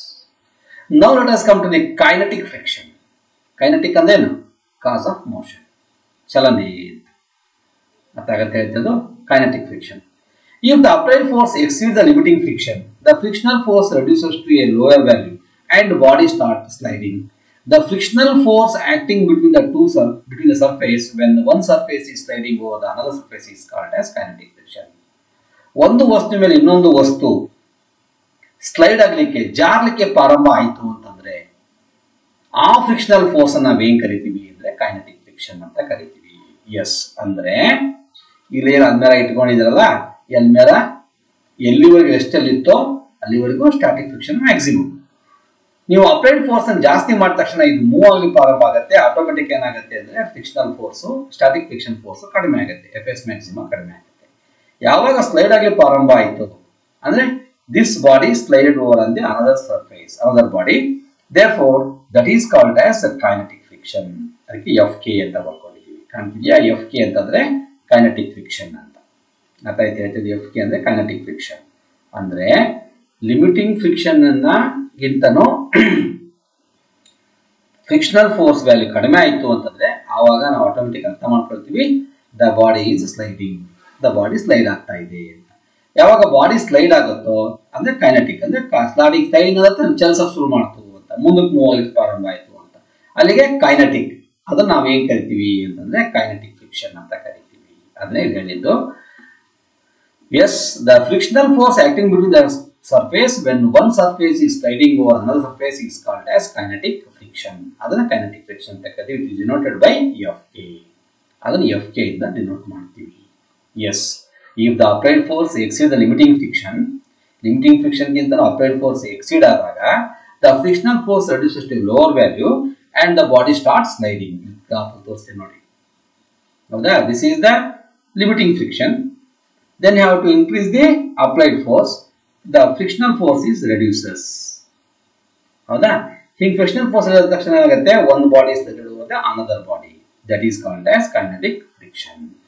A: now let us come to the kinetic friction kinetic ಅಂದ್ರೇನು ಕಾಸ್ ಆಫ್ ಮೋಷನ್ ಚಲನೆ ಅಂತ ಅರ್ಥ ಆಗತ್ತೆ ಹೇಳ್ತಿದ್ದು kinetic friction If the applied force exceeds the limiting friction, the frictional force reduces to a lower value and body starts sliding. The frictional force acting between the two sur- between the surface when one surface is sliding over the another surface is called as kinetic friction. ಒಂದು ವಸ್ತು ಮೇಲೆ ಇನ್ನೊಂದು ವಸ್ತು slide ಆಗಲಿಕ್ಕೆ ಜಾರ್ಲಿಕ್ಕೆ ಪ್ರಾರಂಭ ಆಯಿತು ಅಂತಂದ್ರೆ ಆ ಫ್ರಿಕ್ಷನಲ್ ಫೋರ್ಸ್ ಅನ್ನ ನಾವೇನ್ ಕರಿತೀವಿ ಅಂದ್ರೆ ಕೈನಟಿಕ್ ಫ್ರಿಕ್ಷನ್ ಅಂತ ಕರಿತೀವಿ ಎಸ್ ಅಂದ್ರೆ ಇಲ್ಲಿ ಏನು ಅದ್ಮೇರ ಇಟ್ಕೊಂಡಿದ್ರಲ್ಲ ಎಲ್ಮೇರ ಎಲ್ಲಿವರೆಗೂ ಎಷ್ಟಲ್ಲಿತ್ತೋ ಅಲ್ಲಿವರೆಗೂ ಸ್ಟಾಟಿಕ್ ಫ್ರಿಕ್ಷನ್ ಮ್ಯಾಕ್ಸಿಮಮ್ ನೀವು ಅಪ್ಲೈಡ್ ಫೋರ್ಸ್ ಅನ್ನು ಜಾಸ್ತಿ ಮಾಡಿದ ತಕ್ಷಣ ಇದು ಮೂವ್ ಆಗಲಿ ಪ್ರಾರಂಭ ಆಗುತ್ತೆ ಆಟೋಮೆಟಿಕ್ ಏನಾಗುತ್ತೆ ಅಂದ್ರೆ frictional force static friction force ಕಡಿಮೆ ಆಗುತ್ತೆ ಎಫ್ ಎಸ್ ಮ್ಯಾಕ್ಸಿಮಮ್ ಕಡಿಮೆ ಆಗುತ್ತೆ ಯಾವಾಗ ಸ್ಲೈಡ್ ಆಗಲಿ ಪ್ರಾರಂಭ ಆಯಿತು ಅಂದ್ರೆ ದಿಸ್ ಬಾಡಿ ಸ್ಲೈಡೆಡ್ ಓವರ್ ಅಂದೆ another surface another body therefore that is called as kinetic friction ಅದಕ್ಕೆ ಎಫ್ ಕೆ ಅಂತ ಬರ್ಕೊಂಡಿದ್ದೀವಿ ಕಾಣ್ತಿದ್ಯಾ ಎಫ್ ಕೆ ಅಂತಂದ್ರೆ ಕೈನಟಿಕ್ ಫ್ರಿಕ್ಷನ್ ಅಂತ ಅರ್ಥ ಆಯ್ತು ಹೇಳ್ತಿದ್ದು ಎಫ್ ಕೆ ಅಂದ್ರೆ ಕೈನಟಿಕ್ ಫ್ರಿಕ್ಷನ್ ಅಂದ್ರೆ ಲಿಮಿಟಿಂಗ್ ಫ್ರಿಕ್ಷನ್ ಅನ್ನ ಗಿಂತನೂ ಫ್ರಿಕ್ಷನಲ್ ಫೋರ್ಸ್ ವ್ಯಾಲ್ಯೂ ಕಡಿಮೆ ಆಯಿತು ಅಂತಂದ್ರೆ ಆವಾಗ ನಾವು ಆಟೋಮೆಟಿಕ್ ಅರ್ಥ ಮಾಡ್ಕೊಳ್ತೀವಿ the body is sliding the body slide ಆಗ್ತಾ ಇದೆ ಅಂತ ಯಾವಾಗ ಬಾಡಿ ಸ್ಲೈಡ್ ಆಗುತ್ತೋ ಅಂದ್ರೆ ಕೈನಟಿಕ್ ಅಂದ್ರೆ ಸ್ಲೈಡಿಂಗ್ ಸ್ಲೈಡಿಂಗ್ ಅಂದ್ರೆ ಚಲಿಸೋಕೆ ಶುರು ಮಾಡ್ತು ಅಂತ ಮುಂದಕ್ಕೆ ಮೂವ್ ಆಗಲಿಕ್ಕೆ ಪ್ರಾರಂಭ ಆಯಿತು ಅಂತ ಅಲ್ಲಿಗೆ ಕೈನಟಿಕ್ ಅದನ್ನ ನಾವು ಏನ್ ಕರಿತೀವಿ ಅಂತಂದ್ರೆ ಕೈನಟಿಕ್ ಫ್ರಿಕ್ಷನ್ ಅಂತ ಕರಿತೀವಿ ಅದನ್ನೇ ಇಲ್ಲಿ ಹೇಳಿದ್ದು yes the frictional force acting between the surface when one surface is sliding over another surface is called as kinetic friction ಅದನ್ನ kinetic friction ಅಂತ ಕರಿತೀವಿ it is denoted by F K ಅದನ್ನ F K ಇಂದ denote ಮಾಡ್ತೀವಿ yes if the applied force exceed the limiting friction limiting friction ಗಿಂತ applied force exceed ಆದಾಗ the frictional force reduces to lower value and the body start sliding graph ತೋರಿಸ್ತೀನಿ ನೋಡಿ ಹೌದಾ this is the limiting friction then you have to increase the applied force the frictional force is reduces ಹೌದಾ ಹಿಂಗೆ frictional force ಹೇಳಿದ ತಕ್ಷಣ ಏನಾಗುತ್ತೆ ಒಂದು body slided ಹೋಗುತ್ತೆ another body that is called as kinetic friction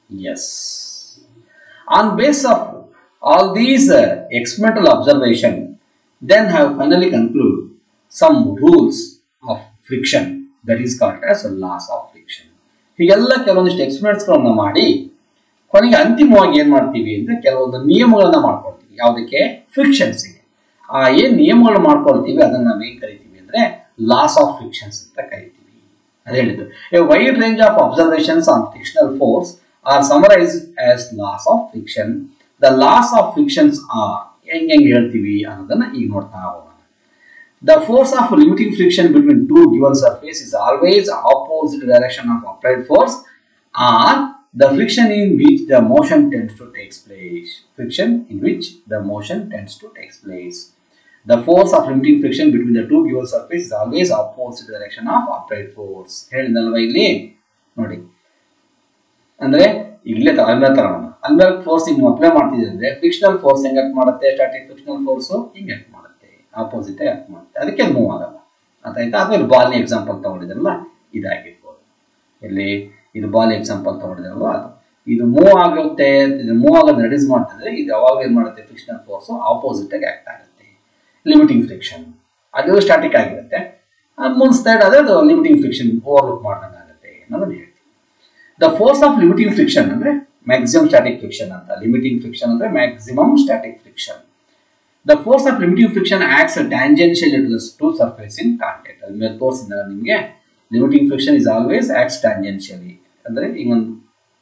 A: Yes. On base of all these uh, experimental observation, then have finally conclude some rules of friction that is called as laws of friction. ಹೀಗೆಲ್ಲ ಕೆಲವೊಂದಿಷ್ಟು ಎಕ್ಸ್ಪೆರಿಮೆಂಟ್ಸ್ಗಳನ್ನ ಮಾಡಿ ಕೊನೆಗೆ ಅಂತಿಮವಾಗಿ ಏನು ಮಾಡ್ತೀವಿ ಅಂದರೆ ಕೆಲವೊಂದು ನಿಯಮಗಳನ್ನ ಮಾಡ್ಕೊಳ್ತೀವಿ ಯಾವುದಕ್ಕೆ ಫ್ರಿಕ್ಷನ್ಸಿಗೆ ಆ ಏನು ನಿಯಮಗಳು ಮಾಡ್ಕೊಳ್ತೀವಿ ಅದನ್ನ ನಾವೇನು ಕರಿತೀವಿ ಅಂದರೆ ಲಾಸ್ ಆಫ್ ಫ್ರಿಕ್ಷನ್ಸ್ ಅಂತ ಕರಿತೀವಿ ಅದು ಹೇಳಿದ್ದು a wide range of observations on frictional force are summarise as laws of friction the laws of frictions are ಹೆಂಗೆ ಹೆಂಗೆ ಹೇಳ್ತೀವಿ ಅನ್ನೋದನ್ನ ಈಗ ನೋಡ್ತಾ ಹೋಗೋಣ The force of limiting friction between two given surface is always opposite direction of applied force or the friction in which the motion tends to take place. Friction in which the motion tends to take place. The force of limiting friction between the two given surface is always opposite direction of applied force. ಹೇಳಿದಲ್ವಾ ಇಲ್ಲಿ ನೋಡಿ ಅಂದ್ರೆ ಇಲ್ಲೇ ಅಲ್ಮೇಲೆ ತಗೋಣ ಅಲ್ಮೇಲೆ force ಹಿಂಗ್ apply ಮಾಡ್ತಿದ್ರೆ ಅಂದ್ರೆ frictional force ಹೆಂಗ್ act ಮಾಡುತ್ತೆ ಸ್ಟಾಟಿಕ್ ಫ್ರಿಕ್ಷನಲ್ ಫೋರ್ಸ್ ಹಿಂಗ್ ಆಕ್ಟ್ ಮಾಡುತ್ತೆ ಆಪೋಸಿಟ್ ಆಕ್ಟ್ ಮಾಡುತ್ತೆ ಅದಕ್ಕೆ ಮೂವ್ ಆಗಲ್ಲ ಅದಾಯ್ತಾ ಅಥವಾ ಬಾಲ್ನ ಎಕ್ಸಾಂಪಲ್ ತಗೊಂಡಿದ್ರಲ್ಲ ಇದಾಗಿರ್ಬೋದು ಇಲ್ಲಿ ಇದು ಬಾಲ್ ಎಕ್ಸಾಂಪಲ್ ತಗೊಂಡಿದ್ರಲ್ವ ಅದು ಇದು ಮೂವ್ ಆಗುತ್ತೆ ಇದು ಮೂವ್ ಆಗೋದು ರೆಡ್ಯೂಸ್ ಮಾಡ್ತಿದ್ರೆ ಇದು ಯಾವಾಗ ಏನ್ ಮಾಡುತ್ತೆ ಫ್ರಿಕ್ಷನಲ್ ಫೋರ್ಸ್ ಆಪೋಸಿಟ್ ಆಗಿ ಆಕ್ಟ್ ಆಗುತ್ತೆ ಲಿಮಿಟಿಂಗ್ ಫ್ರಿಕ್ಷನ್ ಅದು ಸ್ಟಾಟಿಕ್ ಆಗಿರುತ್ತೆ ಮುನ್ಸ್ತಾ ಅದೇ ಅದು ಲಿಮಿಟಿಂಗ್ ಫ್ರಿಕ್ಷನ್ ಓವರ್ಲುಕ್ ಮಾಡ್ದಂಗೆ ಆಗುತ್ತೆ ಅನ್ನೋದನ್ನ ಹೇಳ್ತೀವಿ the force of limiting friction ಅಂದ್ರೆ ಮ್ಯಾಕ್ಸಿಮಮ್ ಸ್ಟಾಟಿಕ್ ಫ್ರಿಕ್ಷನ್ ಅಂತ ಲಿಮಿಟಿಂಗ್ ಫ್ರಿಕ್ಷನ್ ಅಂದ್ರೆ maximum static friction the force of limiting friction acts tangential to the two surface in contact ಅದ್ರ ಮೇಲೆ ತೋರಿಸಿದ ನಿಮಗೆ limiting friction is always acts tangentially ಅಂದ್ರೆ ಈಗ ಒಂದು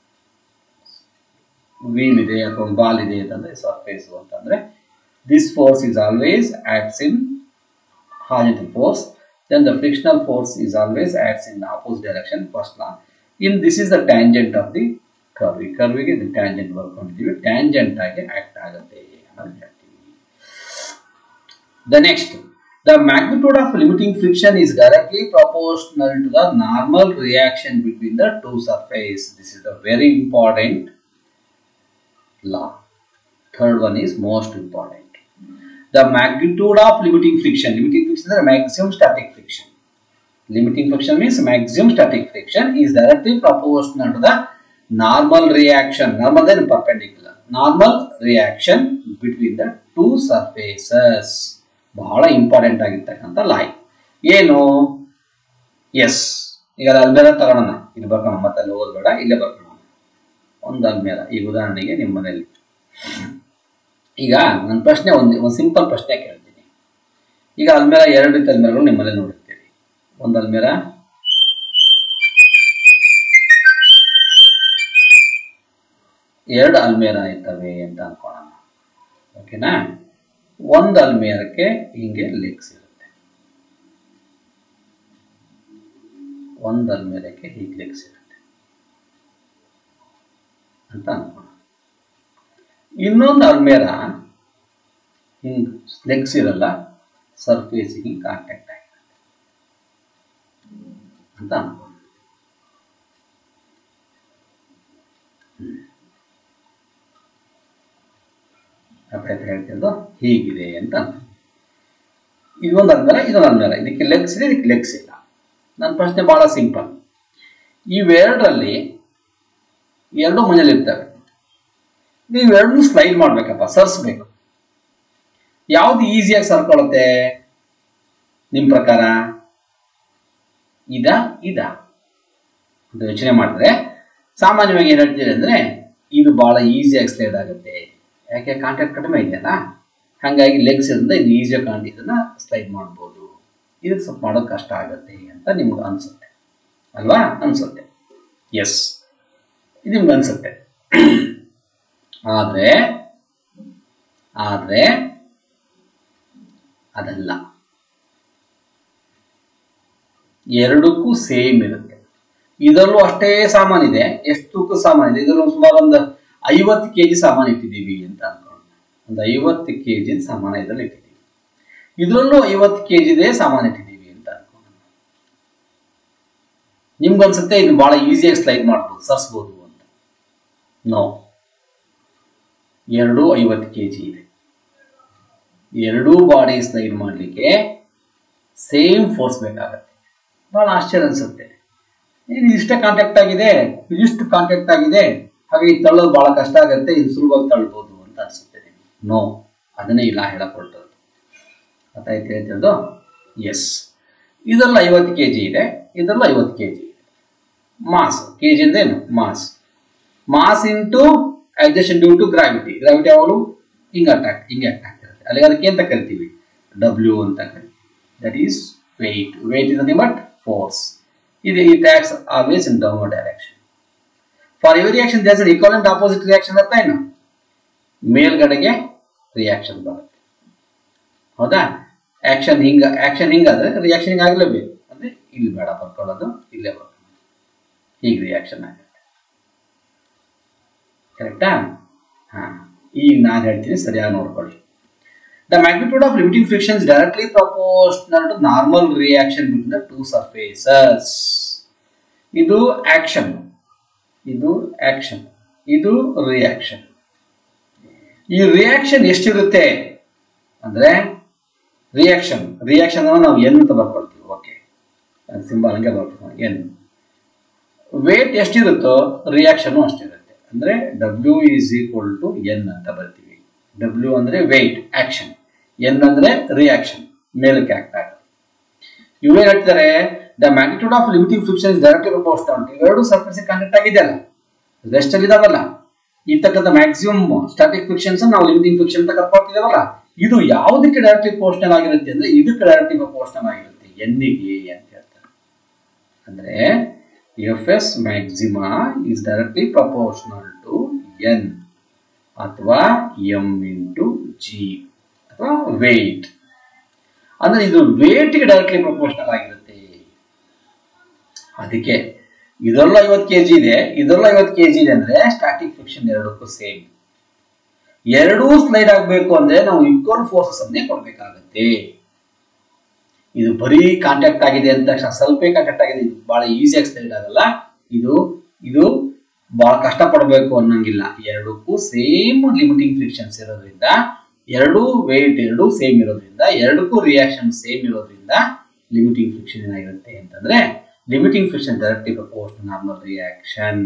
A: ವೀಲ್ ಇದೆ ಅಥವಾ ಒಂದು ಬಾಲ್ ಇದೆ ಅಂತಂದ್ರೆ ಸರ್ಫೇಸ್ ಅಂತಂದ್ರೆ this force is always acts in horizontal force then the frictional force is always acts in the opposite direction first law in this is the tangent of the curve ಈ ಕರ್ವಿಗೆ ಇದು tangent ಬರ್ಕೊಂಡಿದ್ದೀವಿ tangent ಆಗಿ act ಆಗುತ್ತೆ ಅನ್ನೋದು ಹೇಳ್ತೀವಿ the next the magnitude of limiting friction is directly proportional to the normal reaction between the two surface this is a very important law third one is most important the magnitude of limiting friction limiting friction is maximum static friction limiting friction means maximum static friction is directly proportional to the normal reaction normal then perpendicular normal reaction between the two surfaces ಬಹಳ important ಆಗಿರ್ತಕ್ಕಂಥ law ಏನು S ಈಗ ಅದು ಅಲ್ಮೇಲ ತಗೊಳ್ಳೋಣ ಇದು ಬರ್ಕೋಣ ಮತ್ತೆ ಅಲ್ಲಿ ಓದ್ಬೇಡ ಇಲ್ಲೇ ಬರ್ಕೋಣ ಒಂದು ಅಲ್ಮೇಲ ಈಗ ಉದಾಹರಣೆಗೆ ನಿಮ್ಮ ಮನೇಲಿ ಈಗ ನನ್ನ ಪ್ರಶ್ನೆ ಒಂದು ಒಂದು ಸಿಂಪಲ್ ಪ್ರಶ್ನೆ ಕೇಳ್ತೀನಿ ಈಗ ಅಲ್ಮೇರ ಎರಡು ರೀತಿ ಅಲ್ಮೇರಗಳು ನಿಮ್ಮಲ್ಲೇ ನೋಡಿರ್ತೀರಿ ಒಂದು ಅಲ್ಮೇರ ಎರಡು ಅಲ್ಮೇರ ಇರ್ತವೆ ಅಂತ ಅನ್ಕೊಳ್ಳೋಣ ಓಕೆನಾ ಒಂದು ಅಲ್ಮೇರಕ್ಕೆ ಹಿಂಗೆ ಲೆಗ್ಸ್ ಇರುತ್ತೆ ಒಂದು ಅಲ್ಮೇರಕ್ಕೆ ಹೀಗೆ ಲೆಗ್ಸ್ ಇರುತ್ತೆ ಅಂತ ಅನ್ಕೊಳ್ಳೋಣ ಇನ್ನೊಂದು ಅಲ್ಮೇರ ಹಿಂಗ್ ಲೆಗ್ಸ್ ಇರಲ್ಲ ಸರ್ಫೇಸಿಗೆ ಹಿಂಗೆ ಕಾಂಟ್ಯಾಕ್ಟ್ ಆಗಿರುತ್ತೆ ಅಂತ ಅನ್ಕೊಂಡು ಅರ್ಥ ಹೇಳ್ತಿದ್ದು ಹೀಗಿದೆ ಅಂತ ಅನ್ಕೊಂಡು ಇದೊಂದು ಅಲ್ಮೇರ ಇದೊಂದು ಅಲ್ಮೇರ ಇದಕ್ಕೆ ಲೆಗ್ಸ್ ಇದೆ ಇದಕ್ಕೆ ಲೆಗ್ಸ್ ಇಲ್ಲ ನನ್ನ ಪ್ರಶ್ನೆ ಬಹಳ ಸಿಂಪಲ್ ಇವೆರಡರಲ್ಲಿ ಎರಡು ಮನೇಲಿ ಇರ್ತವೆ ನೀವೆರಡನ್ನೂ ಸ್ಲೈಡ್ ಮಾಡ್ಬೇಕಪ್ಪ ಸರ್ಸ್ಬೇಕು ಯಾವ್ದು ಈಸಿಯಾಗಿ ಸರ್ಕೊಳ್ಳುತ್ತೆ ನಿಮ್ಮ ಪ್ರಕಾರ ಇದ ಇದ ಅಂತ ಯೋಚನೆ ಮಾಡಿದ್ರೆ ಸಾಮಾನ್ಯವಾಗಿ ಏನು ಹೇಳ್ತೀರಿ ಅಂದರೆ ಇದು ಭಾಳ ಈಸಿಯಾಗಿ ಸ್ಲೈಡ್ ಆಗುತ್ತೆ ಯಾಕೆ ಕಾಂಟ್ಯಾಕ್ಟ್ ಕಡಿಮೆ ಇದೆಯಲ್ಲ ಹಾಗಾಗಿ ಲೆಗ್ಸ್ ಇರೋದ್ರಿಂದ ಇದು ಈಸಿಯಾಗಿ ಕಾಂಟ್ ಇದನ್ನ ಸ್ಲೈಡ್ ಮಾಡ್ಬೋದು ಇದಕ್ಕೆ ಸ್ವಲ್ಪ ಮಾಡೋದು ಕಷ್ಟ ಆಗುತ್ತೆ ಅಂತ ನಿಮ್ಗೆ ಅನಿಸುತ್ತೆ ಅಲ್ವಾ ಅನಿಸುತ್ತೆ ಎಸ್ ಇದು ನಿಮ್ಗೆ ಅನಿಸುತ್ತೆ ಆದರೆ ಆದರೆ ಅದಲ್ಲ ಎರಡಕ್ಕೂ ಸೇಮ್ ಇರುತ್ತೆ ಇದರಲ್ಲೂ ಅಷ್ಟೇ ಸಾಮಾನಿದೆ ಎಷ್ಟಕ್ಕೂ ಸಾಮಾನಿದೆ ಇದರಲ್ಲೂ ಸುಮಾರು ಒಂದು ಐವತ್ತು ಕೆ ಜಿ ಸಾಮಾನು ಇಟ್ಟಿದ್ದೀವಿ ಅಂತ ಅನ್ಕೊಂಡು ಒಂದು ಐವತ್ತು ಕೆ ಜಿ ಸಾಮಾನು ಇದರಲ್ಲಿ ಇಟ್ಟಿದ್ದೀವಿ ಇದರಲ್ಲೂ ಐವತ್ತು ಕೆ ಜಿದೇ ಸಾಮಾನು ಇಟ್ಟಿದ್ದೀವಿ ಅಂತ ಅನ್ಕೊಂಡು ನಿಮ್ಗನ್ಸುತ್ತೆ ಇದು ಭಾಳ ಈಸಿಯಾಗಿ ಸ್ಲೈಡ್ ಮಾಡ್ಬೋದು ಸರ್ಸ್ಬೋದು ಅಂತ ನೋ ಎರಡು ಐವತ್ತು ಕೆ ಜಿ ಇದೆ ಎರಡೂ ಬಾಡಿ ಸ್ಲೈಡ್ ಮಾಡಲಿಕ್ಕೆ ಸೇಮ್ ಫೋರ್ಸ್ ಬೇಕಾಗತ್ತೆ ಭಾಳ ಆಶ್ಚರ್ಯ ಅನಿಸುತ್ತೆ ಇದು ಇಷ್ಟೇ ಕಾಂಟ್ಯಾಕ್ಟ್ ಆಗಿದೆ ಇದಿಷ್ಟು ಕಾಂಟ್ಯಾಕ್ಟ್ ಆಗಿದೆ ಹಾಗೆ ಇದು ತಳ್ಳೋದು ಬಹಳ ಕಷ್ಟ ಆಗುತ್ತೆ ಇದು ಸುಲಭವಾಗಿ ತಳ್ಬೋದು ಅಂತ ಅನ್ಸುತ್ತೆ ನಿಮ್ಗೆ ನೋ ಅದನ್ನೇ ಇಲ್ಲ ಹೇಳಕ್ ಹೊರಟದ್ದು ಗೊತ್ತಾಯ್ತು ಹೇಳ್ತಿರೋದು ಎಸ್ ಇದರಲ್ಲಿ ಐವತ್ತು ಕೆ ಜಿ ಇದೆ ಇದರಲ್ಲಿ ಐವತ್ತು ಕೆ ಜಿ ಇದೆ ಮಾಸ್ ಕೆ ಜಿ ಅಂದ್ರೆ ಏನು ಮಾಸ್ ಮಾಸ್ ಇಂಟು ಅಡ್ಜಸ್ಟನ್ ಡ್ಯೂ ಟು ಗ್ರಾವಿಟಿ ಗ್ರಾವಿಟಿ ಯಾವಾಗಲೂ ಹಿಂಗೆ ಅಟ್ಯಾಕ್ ಹಿಂಗೆ ಅಟ್ಯಾಕ್ ಇರುತ್ತೆ ಅಲ್ಲಿಗೆ ಅದಕ್ಕೆ ಅಂತ ಕರಿತೀವಿ ಡಬ್ಲ್ಯೂ ಅಂತ ಕರಿತೀವಿ that is weight weight is nothing but force ಇದು ಈ ಟ್ಯಾಕ್ಸ್ always in downward direction for every reaction there's an equal and opposite reaction ಅರ್ಥ ಏನು ಮೇಲ್ಗಡೆಗೆ ರಿಯಾಕ್ಷನ್ ಬರುತ್ತೆ ಹೌದಾ ಆಕ್ಷನ್ ಹಿಂಗ ಆಕ್ಷನ್ ಹಿಂಗಾದ್ರೆ ರಿಯಾಕ್ಷನ್ ಹಿಂಗೆ ಆಗಲೇಬೇಕು ಅಂದ್ರೆ ಇಲ್ಲಿ ಬೇಡ ಬರ್ಕೊಳ್ಳೋದು ಇಲ್ಲೇ ಬರ್ಕೊಳ್ಳೋದು ಹೀಗೆ ರಿಯಾಕ್ಷನ್ ಆಗುತ್ತೆ ಕರೆಕ್ಟಾ ಹಾ ಈಗ ನಾನು ಹೇಳ್ತೀನಿ ಸರಿಯಾಗಿ ನೋಡ್ಕೊಳ್ಳಿ the magnitude of limiting friction is directly proportional to normal reaction between the two surfaces ಇದು ಆಕ್ಷನ್ ಇದು ಆಕ್ಷನ್ ಇದು ರಿಯಾಕ್ಷನ್ ಈ ರಿಯಾಕ್ಷನ್ ಎಷ್ಟಿರುತ್ತೆ ಅಂದ್ರೆ ರಿಯಾಕ್ಷನ್ ರಿಯಾಕ್ಷನ್ ನಾವು ಎನ್ ಅಂತ ಬರ್ಕೊಳ್ತೀವಿ ಓಕೆ ಸಿಂಬಲ್ ಹಂಗೆ ಬರ್ತೀವಿ ಎನ್ ವೇಟ್ ಎಷ್ಟಿರುತ್ತೋ ರಿಯಾಕ್ಷನ್ ಅಷ್ಟಿರುತ್ತೆ ಅಂದ್ರೆ W is equal to N ಅಂತ ಬರ್ತೀವಿ ಡಬ್ಲ್ಯೂ ಅಂದ್ರೆ ವೇಟ್ ಆಕ್ಷನ್ ಎನ್ ಅಂದ್ರೆ ರಿಯಾಕ್ಷನ್ ಮೇಲಕ್ಕೆ ಆಕ್ಟ್ ಆಗುತ್ತೆ ಇವೇನ್ ಹೇಳ್ತಾರೆ the magnitude of limiting friction is directly proportional ಇವೆರಡು ಸರ್ಫೇಸ್ ಕಾಂಟ್ಯಾಕ್ಟ್ ಆಗಿದೆಯಲ್ಲ ರೆಸ್ಟ್ ಅಲ್ಲಿ ಇದಾವಲ್ಲ ಇರ್ತಕ್ಕಂಥ ಮ್ಯಾಕ್ಸಿಮಮ್ ಸ್ಟಾಟಿಕ್ ಫ್ರಿಕ್ಷನ್ಸ್ ನಾವು ಲಿಮಿಟಿಂಗ್ ಫ್ರಿಕ್ಷನ್ ಅಂತ ಕರ್ಕೊಳ್ತಿದಾವಲ್ಲ ಇದು ಯಾವುದಕ್ಕೆ ಡೈರೆಕ್ಟ್ಲಿ ಪ್ರಪೋರ್ಷನಲ್ ಆಗಿರುತ್ತೆ ಅಂದ್ರೆ ಇದಕ್ಕೆ ಡೈರೆಕ್ಟ್ಲಿ ಪ್ರಪೋರ್ಷನಲ್ ಆಗಿರುತ್ತೆ ಎನ್ನಿಗೆ ಅಂತ ಹೇಳ್ತಾರೆ ಅಂದ್ರೆ F S maxima is directly proportional to N ಅಥವಾ ಎಂ ಇಂಟು ಜಿ ಅಥವಾ ವೇಟ್ ಅಂದ್ರೆ ಇದು ವೇಟ್ಗೆ ಡೈರೆಕ್ಟ್ಲಿ ಪ್ರಪೋರ್ಷನಲ್ ಆಗಿರುತ್ತೆ ಅದಕ್ಕೆ ಇದರಲ್ಲೂ ಐವತ್ತು ಕೆ ಜಿ ಇದೆ ಇದರಲ್ಲೂ ಐವತ್ತು ಕೆ ಜಿ ಇದೆ ಅಂದ್ರೆ ಸ್ಟಾಟಿಕ್ ಫ್ರಿಕ್ಷನ್ ಎರಡಕ್ಕೂ ಸೇಮ್ ಎರಡೂ ಸ್ಲೈಡ್ ಆಗಬೇಕು ಅಂದ್ರೆ ನಾವು ಈಕ್ವಲ್ ಫೋರ್ಸಸ್ ಅನ್ನೇ ಕೊಡ್ಬೇಕಾಗತ್ತೆ ಇದು ಬರೀ ಕಾಂಟ್ಯಾಕ್ಟ್ ಆಗಿದೆ ಅಂತ ತಕ್ಷಣ ಸ್ವಲ್ಪ ಕಾಂಟ್ಯಾಕ್ಟ್ ಆಗಿದೆ ಇದು ಬಹಳ ಈಸಿಯಾಗಿ ಸ್ಲೈಡ್ ಆಗಲ್ಲ ಇದು ಇದು ಬಹಳ ಕಷ್ಟ ಪಡಬೇಕು ಅನ್ನಂಗಿಲ್ಲ ಎರಡಕ್ಕೂ ಸೇಮ್ ಲಿಮಿಟಿಂಗ್ ಫ್ರಿಕ್ಷನ್ಸ್ ಇರೋದ್ರಿಂದ ಎರಡೂ ವೇಟ್ ಎರಡೂ ಸೇಮ್ ಇರೋದ್ರಿಂದ ಎರಡಕ್ಕೂ ರಿಯಾಕ್ಷನ್ ಸೇಮ್ ಇರೋದ್ರಿಂದ ಲಿಮಿಟಿಂಗ್ ಫ್ರಿಕ್ಷನ್ ಏನಾಗಿರುತ್ತೆ ಅಂತಂದ್ರೆ limiting friction directly proportional normal reaction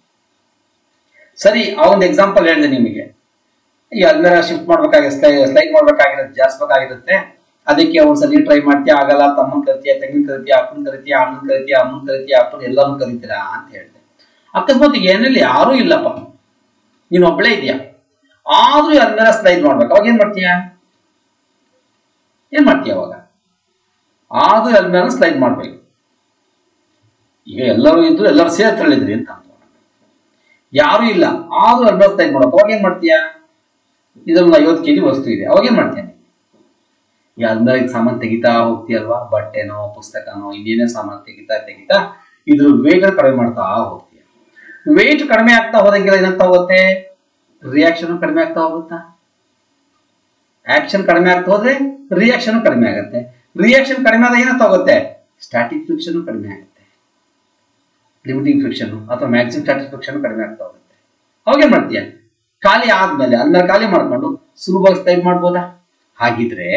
A: ಸರಿ ಆ ಒಂದು ಎಕ್ಸಾಂಪಲ್ ಹೇಳಿದೆ ನಿಮಗೆ ಈ ಅದನ್ನ ಶಿಫ್ಟ್ ಮಾಡ್ಬೇಕಾಗಿರುತ್ತೆ ಸ್ಲೈಡ್ ಮಾಡ್ಬೇಕಾಗಿರುತ್ತೆ ಜಾಸ್ಬೇಕಾಗಿರುತ್ತೆ ಅದಕ್ಕೆ ಒಂದ್ಸಲಿ ಟ್ರೈ ಮಾಡ್ತೀಯ ಆಗಲ್ಲ ತಮ್ಮನ್ ಕರಿತೀಯ ತಂಗಿನ ಕರಿತೀಯ ಅಪ್ಪನ ಕರಿತೀಯ ಅಣ್ಣನ ಕರಿತೀಯ ಅಮ್ಮನ ಕರಿತೀಯ ಅಪ್ಪನ ಎಲ್ಲಾನು ಕರಿತೀರಾ ಅಂತ ಹೇಳಿದೆ ಅಕಸ್ಮಾತ್ ಏನಲ್ಲಿ ಯಾರೂ ಇಲ್ಲಪ್ಪ ನೀನು ಒಬ್ಬಳೇ ಇದೆಯಾ ಆದ್ರೂ ಅದನ್ನೆಲ್ಲ ಸ್ಲೈಡ್ ಮಾಡ್ಬೇಕು ಅವಾಗ ಏನ್ ಮಾಡ್ತೀಯ ಏನ್ ಮಾಡ್ತೀಯ ಅವಾಗ ಆದ್ರೂ ಅದನ್ನೆಲ್ಲ ಸ್ಲೈಡ್ ಮಾಡ್ಬೇಕು ಈಗ ಎಲ್ಲರೂ ಇದ್ರು ಎಲ್ಲರೂ ಸೇರ್ ತಳ್ಳಿದ್ರಿ ಅಂತ ಅನ್ಕೋಣ ಯಾರು ಇಲ್ಲ ಆದ್ರೂ ಅದನ್ನ ಸ್ಲೈಡ್ ಮಾಡೋಕೆ ಅವಾಗ ಏನ್ ಮಾಡ್ತೀಯ ಇದೊಂದು ಐವತ್ತು ಕೆಜಿ ವಸ್ತು ಇದೆ ಅವಾಗ ಏನ್ ಮಾಡ್ತೀಯ ಈಗ ಅದ್ಮೇಲೆ ಇದು ಸಾಮಾನು ತೆಗಿತಾ ಹೋಗ್ತೀಯಲ್ವಾ ಬಟ್ಟೆನೋ ಪುಸ್ತಕನೋ ಇನ್ನೇನೇ ಸಾಮಾನು ತೆಗಿತಾ ತೆಗಿತಾ ಇದ್ರ ವೇಟ್ ಕಡಿಮೆ ಮಾಡ್ತಾ ಹೋಗ್ತೀಯ ವೇಟ್ ಕಡಿಮೆ ಆಗ್ತಾ ಹೋದಂಗೆಲ್ಲ ಏನಾಗ್ತಾ ಹೋಗುತ್ತೆ ರಿಯಾಕ್ಷನ್ ಕಡಿಮೆ ಆಗ್ತಾ ಹೋಗುತ್ತಾ ಆಕ್ಷನ್ ಕಡಿಮೆ ಆಗ್ತಾ ಹೋದ್ರೆ ರಿಯಾಕ್ಷನ್ ಕಡಿಮೆ ಆಗುತ್ತೆ ರಿಯಾಕ್ಷನ್ ಕಡಿಮೆ ಆದಾಗ ಏನಾಗ್ತಾ ಹೋಗುತ್ತೆ ಸ್ಟಾಟಿಕ್ ಫ್ರಿಕ್ಷನ್ ಕಡಿಮೆ ಆಗುತ್ತೆ ಲಿಮಿಟಿಂಗ್ ಫ್ರಿಕ್ಷನ್ ಅಥವಾ ಮ್ಯಾಕ್ಸಿಮಮ್ ಸ್ಟಾಟಿಕ್ ಫ್ರಿಕ್ಷನ್ ಕಡಿಮೆ ಆಗ್ತಾ ಹೋಗುತ್ತೆ ಅವಾಗೇನ್ ಮಾಡ್ತೀಯ ಖಾಲಿ ಆದ್ಮೇಲೆ ಅದನ್ನ ಖಾಲಿ ಮಾಡ್ಕೊಂಡು ಸುಲಭವಾಗಿ ಸ್ಲೈಡ್ ಮಾಡ್ಬೋದಾ ಹಾಗಿದ್ರೆ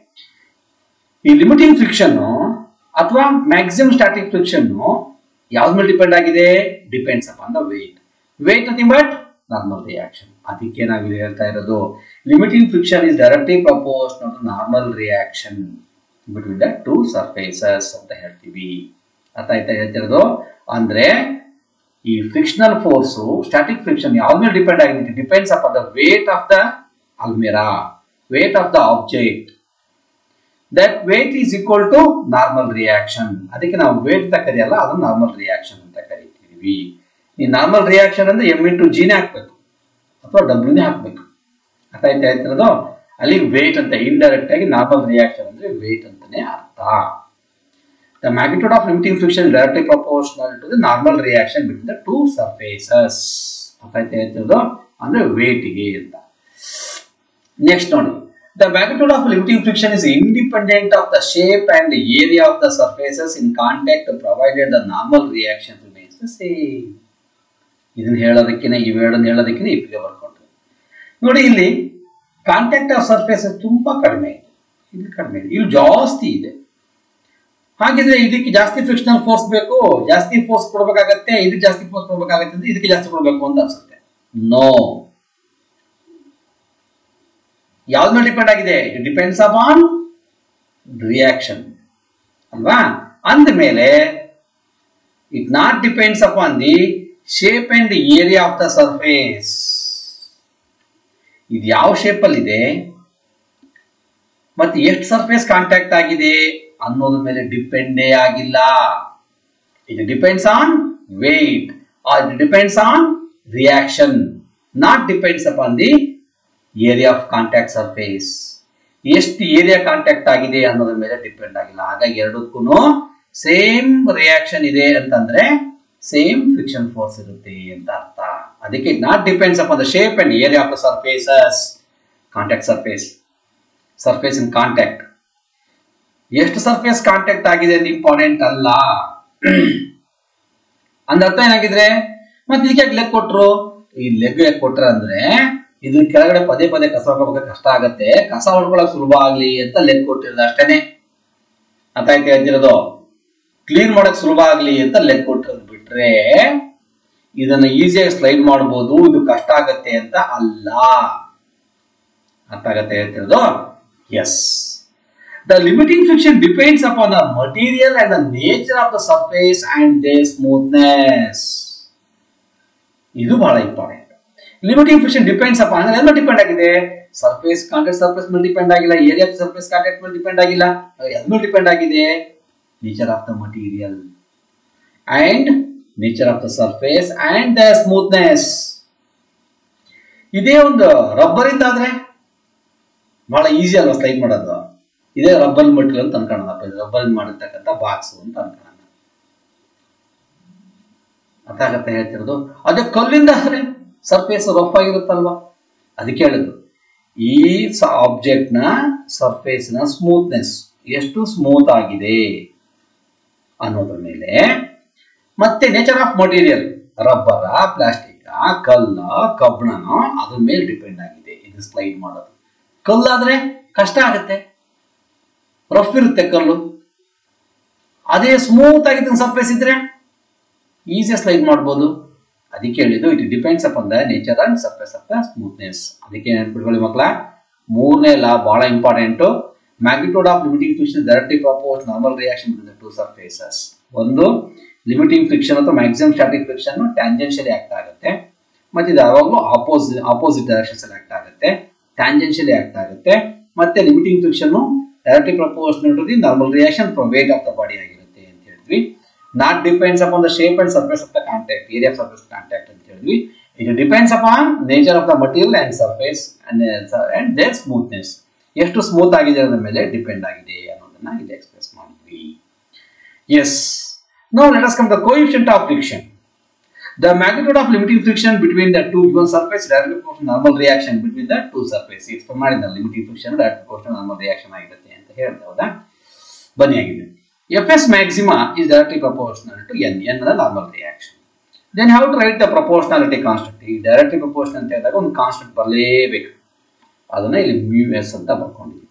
A: ಈ ಲಿಮಿಟಿಂಗ್ ಫ್ರಿಕ್ಷನ್ ಅಥವಾ ಮ್ಯಾಕ್ಸಿಮಮ್ ಸ್ಟಾಟಿಕ್ ಫ್ರಿಕ್ಷನ್ ಯಾವ್ದು ಮೇಲೆ ಡಿಪೆಂಡ್ ಆಗಿದೆ depends upon the weight weight nothing but normal reaction ಅದಕ್ಕೆ ನಾವು ಇಲ್ಲಿ ಹೇಳ್ತಾ ಇರೋದು limiting friction is directly proportional to normal reaction between the two surfaces ಅಂತ ಹೇಳ್ತೀವಿ ಅರ್ಥ ಆಯ್ತಾ ಹೇಳ್ತಿರೋದು ಅಂದ್ರೆ ಈ ಫ್ರಿಕ್ಷನಲ್ ಫೋರ್ಸು ಸ್ಟಾಟಿಕ್ ಫ್ರಿಕ್ಷನ್ ಯಾವ್ದ ಮೇಲೆ ಡಿಪೆಂಡ್ ಆಗಿದೆ depends upon the weight of the ಅಲ್ಮಿರಾ weight of the object that weight is equal to normal reaction ಅದಕ್ಕೆ ನಾವು ವೇಟ್ ಅಂತ ಕರೆಯಲ್ಲ ಅದು ನಾರ್ಮಲ್ ರಿಯಾಕ್ಷನ್ ಅಂತ ಕರಿತೀವಿ ಈ ನಾರ್ಮಲ್ ರಿಯಾಕ್ಷನ್ ಅಂದ್ರೆ ಎಮ್ ಇಂಟು ಜಿನೇ ಹಾಕ್ಬೇಕು ಅಥವಾ ಡಬ್ಲ್ಯೂನೇ ಹಾಕ್ಬೇಕು ಅರ್ಥ ಆಯ್ತಾ ಹೇಳ್ತಿರೋದು ಅಲ್ಲಿ ವೇಟ್ ಅಂತ ಇಂಡೈರೆಕ್ಟ್ ಆಗಿ ನಾರ್ಮಲ್ ರಿಯಾಕ್ಷನ್ ಅಂದ್ರೆ ವೇಟ್ ಅಂತಾನೆ ಅರ್ಥ the magnitude of limiting friction directly proportional to the normal reaction between the two surfaces ಅರ್ಥ ಆಯ್ತಾ ಹೇಳ್ತಿರೋದು ಅಂದ್ರೆ ವೇಟಿಗೆ ಅಂತ ನೆಕ್ಸ್ಟ್ ನೋಡಿ The magnitude of limiting friction is independent of the shape and the area of the surfaces in contact provided the normal reaction remains the same. ಇದನ್ನ ಹೇಳೋದಕ್ಕಿಂತ ಇವೆರಡನ್ನ ಹೇಳೋದಕ್ಕಿಂತ ಇಪ್ಪಿಗೆ ಬರ್ಕೊಂಡ್ರು ನೋಡಿ ಇಲ್ಲಿ ಕಾಂಟ್ಯಾಕ್ಟ್ ಆಫ್ ಸರ್ಫೇಸ್ ತುಂಬಾ ಕಡಿಮೆ ಇದೆ ಇಲ್ಲಿ ಕಡಿಮೆ ಇದೆ ಇಲ್ಲಿ ಜಾಸ್ತಿ ಇದೆ ಹಾಗಿದ್ರೆ ಇದಕ್ಕೆ ಜಾಸ್ತಿ ಫ್ರಿಕ್ಷನಲ್ ಫೋರ್ಸ್ ಬೇಕು ಜಾಸ್ತಿ ಫೋರ್ಸ್ ಕೊಡ್ಬೇಕಾಗತ್ತೆ ಇದಕ್ಕೆ ಜಾಸ್ತಿ ಫೋರ್ಸ್ ಕೊಡ್ಬೇಕಾಗತ್ತೆ ಅಂದ್ರೆ ಇದಕ್ಕೆ ಜಾಸ್ತಿ ಕೊಡ್ಬೇಕು ಅಂತ ಅನ್ಸುತ್ತೆ ನೋ ಯಾವ್ದು ಮೇಲೆ ಡಿಪೆಂಡ್ ಆಗಿದೆ ಇಟ್ ಡಿಪೆಂಡ್ಸ್ ಅಪಾನ್ ರಿಯಾಕ್ಷನ್ ಅಲ್ವಾ ಅಂದಮೇಲೆ it not depends upon the shape and area of the surface ಇದು ಯಾವ ಶೇಪಲ್ಲಿ ಇದೆ ಮತ್ತೆ ಎಷ್ಟು ಸರ್ಫೇಸ್ ಕಾಂಟ್ಯಾಕ್ಟ್ ಆಗಿದೆ ಅನ್ನೋದ್ರ ಮೇಲೆ ಡಿಪೆಂಡೇ ಆಗಿಲ್ಲ it depends on weight or it depends on reaction not depends upon the area of contact surface ಎಷ್ಟು ಏರಿಯಾ ಕಾಂಟ್ಯಾಕ್ಟ್ ಆಗಿದೆ ಅನ್ನೋದ್ರ ಮೇಲೆ ಡಿಪೆಂಡ್ ಆಗಿಲ್ಲ ಹಾಗಾಗಿ ಎರಡಕ್ಕೂ ಸೇಮ್ ರಿಯಾಕ್ಷನ್ ಇದೆ ಅಂತಂದ್ರೆ ಸೇಮ್ ಫ್ರಿಕ್ಷನ್ ಫೋರ್ಸ್ ಇರುತ್ತೆ ಅಂತ ಅರ್ಥ ಅದಕ್ಕೆ it not depends upon the shape and area of the surfaces contact surface surface in contact ಎಷ್ಟು ಸರ್ಫೇಸ್ ಕಾಂಟ್ಯಾಕ್ಟ್ ಆಗಿದೆ ಅಂತ ಇಂಪಾರ್ಟೆಂಟ್ ಅಲ್ಲ ಅಂದ ಅರ್ಥ ಏನಾಗಿದ್ರೆ ಮತ್ತೆ ಇದಕ್ಕೆ ಯಾಕೆ ಲೆಗ್ ಕೊಟ್ರು ಈ ಲೆಗ್ ಯಾಕೆ ಕೊಟ್ರ ಅಂದ್ರೆ ಇದ್ರ ಕೆಳಗಡೆ ಪದೇ ಪದೇ ಕಸ ಹೊಡ್ಕೋಬೇಕು ಕಷ್ಟ ಆಗತ್ತೆ ಕಸ ಹೊಡ್ಕೊಳಕ್ ಸುಲಭ ಆಗ್ಲಿ ಅಂತ ಲೆಗ್ ಕೊಟ್ಟಿರೋದು ಅಷ್ಟೇನೆ ಅರ್ಥ ಆಯ್ತು ಹೇಳ್ತಿರೋದು ಕ್ಲೀನ್ ಮಾಡಕ್ ಸುಲಭ ಆಗ್ಲಿ ಅಂತ ಲೆಗ್ ಕೊಟ್ಟಿರೋದು ಬಿಟ್ರೆ ಇದನ್ನ ಈಸಿಯಾಗಿ ಸ್ಲೈಡ್ ಮಾಡ್ಬೋದು ಇದು ಕಷ್ಟ ಆಗತ್ತೆ ಅಂತ ಅಲ್ಲ ಅರ್ಥ ಆಗತ್ತೆ ಹೇಳ್ತಿರೋದು yes The limiting friction depends upon the material and the nature of the surface and their smoothness. ಇದು ಬಹಳ important limiting friction depends upon ಅಂದ್ರೆ ಎಲ್ಲ ಡಿಪೆಂಡ್ ಆಗಿದೆ ಸರ್ಫೇಸ್ ಕಾಂಟ್ಯಾಕ್ಟ್ ಸರ್ಫೇಸ್ ಮೇಲೆ ಡಿಪೆಂಡ್ ಆಗಿಲ್ಲ ಏರಿಯಾ ಸರ್ಫೇಸ್ ಕಾಂಟ್ಯಾಕ್ಟ್ ಮೇಲೆ ಡಿಪೆಂಡ್ ಆಗಿಲ್ಲ ಎದ್ರ ಮೇಲೆ ಡಿಪೆಂಡ್ ಆಗಿದೆ nature of the material and nature of the surface and the smoothness ಇದೇ ಒಂದು ರಬ್ಬರ್ ಇಂದ ಆದ್ರೆ ಬಹಳ ಈಸಿ ಅಲ್ವಾ ಸ್ಲೈಡ್ ಮಾಡೋದು ಇದೇ ರಬ್ಬರ್ ಮಟೀರಿಯಲ್ ಅಂತ ಅನ್ಕೊಳ್ಳೋಣಪ್ಪ ಇದು ರಬ್ಬರ್ ಮಾಡಿರ್ತಕ್ಕಂಥ ಬಾಕ್ಸ್ ಅಂತ ಅನ್ಕೊಳ್ಳೋಣ ಅರ್ಥ ಆಗತ್ತೆ ಹೇಳ್ತಿರೋದು ಅದೇ ಕಲ್ಲಿಂದ ಆದ್ರೆ ಸರ್ಫೇಸ್ ರಫ್ ಆಗಿರುತ್ತಲ್ವಾ ಅದಕ್ಕೆ ಹೇಳಿದ್ರು ಈ ಆಬ್ಜೆಕ್ಟ್ ನ ಸರ್ಫೇಸ್ ನ ಸ್ಮೂತ್ನೆಸ್ ಎಷ್ಟು ಸ್ಮೂತ್ ಆಗಿದೆ ಅನ್ನೋದ್ರ ಮೇಲೆ ಮತ್ತೆ ನೇಚರ್ ಆಫ್ ಮಟೀರಿಯಲ್ ರಬ್ಬರ ಪ್ಲಾಸ್ಟಿಕ್ ಕಲ್ಲ ಕಬ್ಬಣನ ಅದ್ರ ಮೇಲೆ ಡಿಪೆಂಡ್ ಆಗಿದೆ ಇದು ಸ್ಲೈಡ್ ಮಾಡೋದು ಕಲ್ಲಾದ್ರೆ ಕಷ್ಟ ಆಗುತ್ತೆ ರಫ್ ಇರುತ್ತೆ ಕಲ್ಲು ಅದೇ ಸ್ಮೂತ್ ಆಗಿದ್ದ ಸರ್ಫೇಸ್ ಇದ್ರೆ ಈಸಿಯಾಗಿ ಸ್ಲೈಡ್ ಮಾಡ್ಬೋದು ಅದಕ್ಕೆ ಹೇಳಿದ್ದು it depends upon the nature and surface of the smoothness ಅದಕ್ಕೆ ನೆನ್ಪಿಟ್ಕೊಳ್ಳಿ ಮಕ್ಕಳ ಮೂರನೇ ಲಾ ಬಹಳ important magnitude of limiting friction directly proportional normal reaction between the two surfaces ಒಂದು ಲಿಮಿಟಿಂಗ್ ಫ್ರಿಕ್ಷನ್ ಅಥವಾ maximum static friction tangentially act ಆಗುತ್ತೆ ಮತ್ತೆ ಇದು ಯಾವಾಗಲೂ ಆಪೋಸಿಟ್ ಆಪೋಸಿಟ್ ಡೈರೆಕ್ಷನ್ಸ್ ಅಲ್ಲಿ ಆಕ್ಟ್ ಆಗುತ್ತೆ ಟ್ಯಾಂಜೆನ್ಷಿಯಲಿ ಆಕ್ಟ್ ಆಗುತ್ತೆ ಮತ್ತೆ limiting friction directly proportional to the normal reaction weight of the body ಆಗಿರುತ್ತೆ ಅಂತ ಹೇಳಿದ್ವಿ not depends upon the shape and surface of the contact area of surface contact ಅಂತ ಹೇಳಿದ್ವಿ it depends upon nature of the material and surface and and their smoothness ಎಷ್ಟು smooth ಆಗಿದೆ ಅನ್ನೋದ್ರ ಮೇಲೆ depend ಆಗಿದೆ ಅನ್ನೋದನ್ನ ಇಲ್ಲಿ ಎಕ್ಸ್ಪ್ರೆಸ್ ಮಾಡಿದ್ವಿ yes now let us come the coefficient of friction the magnitude of limiting friction between the two given surface direct proportion normal reaction between the two surface ಇದು ಮಾಡಿದ limiting friction direct proportion normal reaction ಆಗಿರುತ್ತೆ ಅಂತ ಹೇಳ್ತಾ ಹೌದಾ ಬನ್ನಿ ಆಗಿದೆ F S maxima is directly proportional to N N the normal reaction then how to write the proportionality constant ಈ directly proportion ಅಂತ ಹೇಳಿದಾಗ ಒಂದು ಕಾನ್ಸ್ಟೆಂಟ್ ಬರಲೇಬೇಕು ಅದನ್ನ ಇಲ್ಲಿ ಮ್ಯೂ ಎಸ್ ಅಂತ ಬರ್ಕೊಂಡಿದ್ದೀವಿ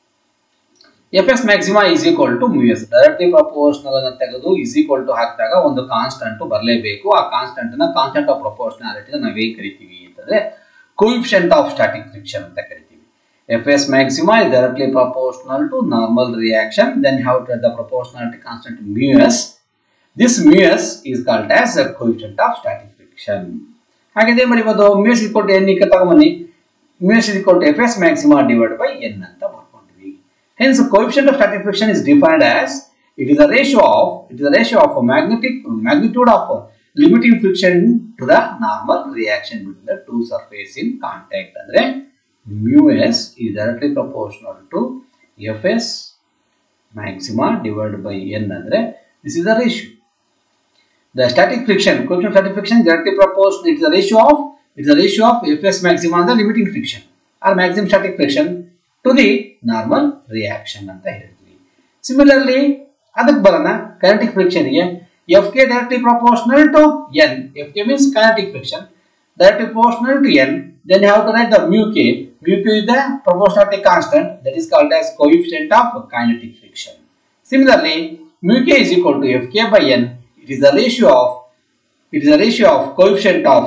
A: F S maxima is equal to mu S directly proportional ಅನ್ನ ತೆಗೆದು ಈಸ್ ಈಕ್ವಲ್ ಟು ಹಾಕಿದಾಗ ಒಂದು ಕಾನ್ಸ್ಟೆಂಟ್ ಬರಲೇಬೇಕು ಆ ಕಾನ್ಸ್ಟೆಂಟ್ ನ ಕಾನ್ಸ್ಟೆಂಟ್ ಆಫ್ ಪ್ರಪೋರ್ಷನಾಲಿಟಿ ನಾವೇನ್ ಕರಿತೀವಿ ಅಂತಂದ್ರೆ ಕೋಯಿಫಿಷಿಯಂಟ್ ಆಫ್ ಸ್ಟಾಟಿಕ್ ಫ್ರಿಕ್ಷನ್ ಅಂತ ಕರಿತೀವಿ F S maxima is directly proportional to normal reaction then you have to add the proportionality constant mu s this mu s is called as the coefficient of static friction ಹಾಗಿದೆ ಬರೀಬೋದು mu s equal to n ಈಗ ತಗೊಂಬನ್ನಿ mu s equal to fs maxima divided by n ಅಂತ ಬರ್ಕೊಂಡ್ವಿ hence coefficient of static friction is defined as it is a ratio of it is a ratio of a magnetic magnitude of a limiting friction to the normal reaction between the two surface in contact ಅಂದ್ರೆ mu s is directly proportional to fs maxima divided by n ಅಂದ್ರೆ this is the ratio the static friction coefficient of static friction is directly proportional it is a ratio of it is a ratio of fs maxima and the limiting friction or maximum static friction to the normal reaction ಅಂತ ಹೇಳ್ತೀವಿ similarly ಅದಕ್ಕೆ ಬರೋಣ kinetic ಫ್ರಿಕ್ಷನ್ಗೆ F K directly proportional to N F K means kinetic friction directly proportional to n then you have to write the mu k mu q is the proportionality constant that is called as coefficient of kinetic friction similarly mu k is equal to fk by n it is the ratio of it is a ratio of coefficient of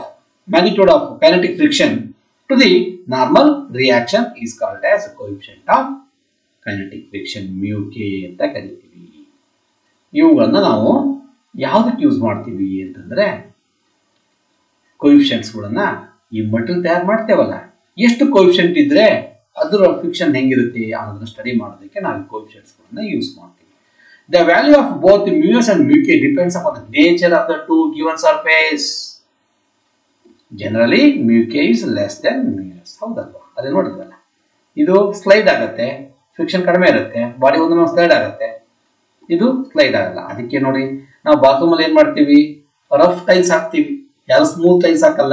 A: magnitude of kinetic friction to the normal reaction is called as coefficient of kinetic friction mu k ಅಂತ ಕರಿತೀವಿ ಇವುಗಳನ್ನ ನಾವು ಯಾವುದಕ್ಕೆ use ಮಾಡ್ತೀವಿ ಅಂತಂದ್ರೆ ಕೋಯಿಫಿಷಿಯಂಟ್ಸ್ಗಳನ್ನ ಈ material ತಯಾರು ಮಾಡ್ತೇವಲ್ಲ ಎಷ್ಟು ಕೋಯಿಫಿಷಿಯಂಟ್ ಇದ್ರೆ ಅದರ ಫಿಕ್ಷನ್ ಹೆಂಗಿರುತ್ತೆ ಅನ್ನೋದನ್ನ ಸ್ಟಡಿ ಮಾಡೋದಕ್ಕೆ ನಾವು ಕೋಯಿಫಿಷಿಯಂಟ್ಸ್ಗಳನ್ನ ಯೂಸ್ ಮಾಡ್ತೀವಿ the value of both mu s and mu k depends upon the nature of the two given surface generally mu k is less than mu s ಹೌದಲ್ವಾ ಅದೇ ನೋಡಿದ್ವಲ್ಲ ಇದು ಸ್ಲೈಡ್ ಆಗುತ್ತೆ ಫಿಕ್ಷನ್ ಕಡಿಮೆ ಇರುತ್ತೆ ಬಾಡಿ ಒಂದು ಸ್ಲೈಡ್ ಆಗುತ್ತೆ ಇದು ಸ್ಲೈಡ್ ಆಗಲ್ಲ ಅದಕ್ಕೆ ನೋಡಿ ನಾವು ಬಾತ್ರೂಮ್ ಅಲ್ಲಿ ಏನ್ ಮಾಡ್ತೀವಿ ರಫ್ ಟೈಲ್ಸ್ ಹಾಕ್ತೀವಿ ಯಾರು ಸ್ಮೂತ್ ಟೈಲ್ಸ್ ಹಾಕಲ್ಲ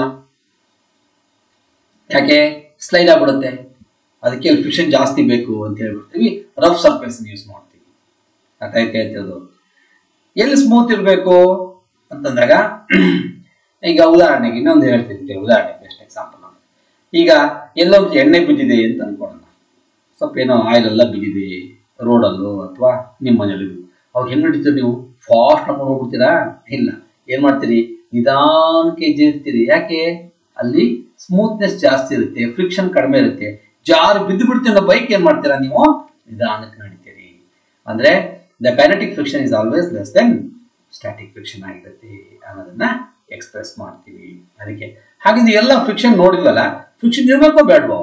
A: ಯಾಕೆ ಸ್ಲೈಡ್ ಆಗ್ಬಿಡುತ್ತೆ ಅದಕ್ಕೆ ಫಿಕ್ಷನ್ ಜಾಸ್ತಿ ಬೇಕು ಅಂತ ಹೇಳ್ಬಿಡ್ತೀವಿ ರಫ್ ಸರ್ಫೇಸ್ ಯೂಸ್ ಮಾಡ್ತೀವಿ ಅರ್ಥ ಆಯ್ತು ಹೇಳ್ತಿರೋದು ಎಲ್ಲಿ ಸ್ಮೂತ್ ಇರಬೇಕು ಅಂತಂದಾಗ ಈಗ ಉದಾಹರಣೆಗೆ ಇನ್ನೊಂದು ಹೇಳ್ತಿರ್ತೀವಿ ಉದಾಹರಣೆಗೆ ಬೆಸ್ಟ್ ಎಕ್ಸಾಂಪಲ್ ಈಗ ಎಲ್ಲೋ ಒಂದು ಎಣ್ಣೆ ಬಿದ್ದಿದೆ ಅಂತ ಅನ್ಕೊಳ್ಳೋಣ ಸ್ವಲ್ಪ ಏನೋ ಆಯಿಲ್ ಎಲ್ಲ ಬಿದ್ದಿದೆ ರೋಡಲ್ಲೂ ಅಥವಾ ನಿಮ್ಮ ಮನೇಲಿ ಅವಾಗ ಹೆಂಗ್ ನಡೀತೀರಿ ನೀವು ಫಾಸ್ಟ್ ಹಾಕೊಂಡು ಹೋಗ್ಬಿಡ್ತೀರಾ ಇಲ್ಲ ಏನ್ ಮಾಡ್ತೀರಿ ನಿಧಾನಕ್ಕೆ ಇರ್ತೀರಿ ಯಾಕೆ ಅಲ್ಲಿ ಸ್ಮೂತ್ನೆಸ್ ಜಾಸ್ತಿ ಇರುತ್ತೆ ಫ್ರಿಕ್ಷನ್ ಕಡಿಮೆ ಇರುತ್ತೆ ಜಾರು ಬಿದ್ದು ಬಿಡ್ತೀರ ಬೈಕ್ ಏನ್ ಮಾಡ್ತೀರಾ ನೀವು ನಿಧಾನಕ್ಕೆ ನಡೀತೀರಿ ಅಂದ್ರೆ the kinetic friction is always less than static friction ಆಗಿರುತ್ತೆ ಅನ್ನೋದನ್ನ ಎಕ್ಸ್ಪ್ರೆಸ್ ಮಾಡ್ತೀವಿ ಅದಕ್ಕೆ ಹಾಗಿದ್ರೆ ಎಲ್ಲ ಫ್ರಿಕ್ಷನ್ ನೋಡಿದ್ವಲ್ಲ ಫ್ರಿಕ್ಷನ್ ಇರ್ಬೇಕೋ ಬೇಡವೋ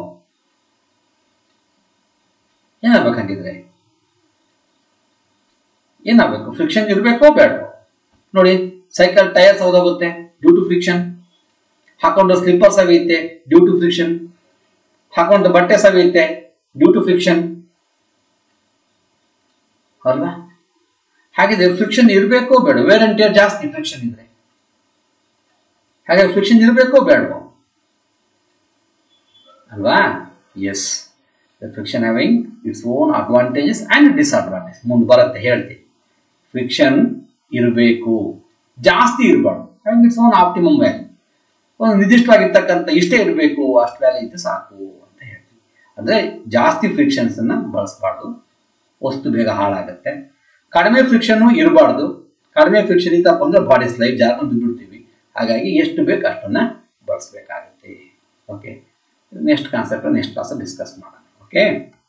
A: ಏನಾಗ್ಬೇಕಾಗಿದ್ರೆ ಏನಾಗಬೇಕು ಫ್ರಿಕ್ಷನ್ ಇರಬೇಕೋ ಬೇಡವೋ ನೋಡಿ ಸೈಕಲ್ ಟೈರ್ಸ್ ಹೋಗುತ್ತೆ ಡ್ಯೂ ಟು ಫ್ರಿಕ್ಷನ್ ಹಾಕೊಂಡು ಸ್ಲಿಪ್ಪರ್ ಸವಿಯುತ್ತೆ ಡ್ಯೂ ಟು ಫ್ರಿಕ್ಷನ್ ಹಾಕೊಂಡು ಬಟ್ಟೆ ಸವಿಯುತ್ತೆ ಡ್ಯೂ ಟು ಫ್ರಿಕ್ಷನ್ ಅಲ್ವಾ ಹಾಗಿದ್ರೆ ಫ್ರಿಕ್ಷನ್ ಇರಬೇಕೋ ಬೇಡ ವೇರ್ ಅಂಡ್ ಟೇರ್ ಜಾಸ್ತಿ ಫ್ರಿಕ್ಷನ್ ಇದ್ರೆ ಹಾಗೆ ಫ್ರಿಕ್ಷನ್ ಇರಬೇಕೋ ಬೇಡವೋ ಅಲ್ವಾ yes the friction having its own advantages and disadvantage ಮುಂದೆ ಬರುತ್ತೆ ಹೇಳ್ತೀವಿ ಫ್ರಿಕ್ಷನ್ ಇರಬೇಕು ಜಾಸ್ತಿ ಇರಬಾರ್ದು having its own optimum value ಒಂದು ನಿರ್ದಿಷ್ಟವಾಗಿರ್ತಕ್ಕಂಥ ಇಷ್ಟೇ ಇರಬೇಕು ಅಷ್ಟು ವ್ಯಾಲ್ಯೂ ಇದ್ದು ಸಾಕು ಅಂತ ಹೇಳ್ತೀವಿ ಅಂದರೆ ಜಾಸ್ತಿ ಫ್ರಿಕ್ಷನ್ಸ್ ಅನ್ನ ಬಳಸಬಾರ್ದು ವಸ್ತು ಬೇಗ ಹಾಳಾಗುತ್ತೆ ಕಡಿಮೆ ಫ್ರಿಕ್ಷನ್ ಇರಬಾರ್ದು ಕಡಿಮೆ ಫ್ರಿಕ್ಷನ್ ಇತ್ತಪ್ಪ ಅಂದ್ರೆ ಬಾಡಿ ಸ್ಲೈಡ್ ಜಾರ್ಕೊಂಡು ಬಿದ್ದುಬಿಡ್ತೀವಿ ಹಾಗಾಗಿ ಎಷ್ಟು ಬೇಕು ಅಷ್ಟನ್ನ ಬಳಸಬೇಕಾಗುತ್ತೆ okay next concept next class discuss ಮಾಡೋಣ ಓಕೆ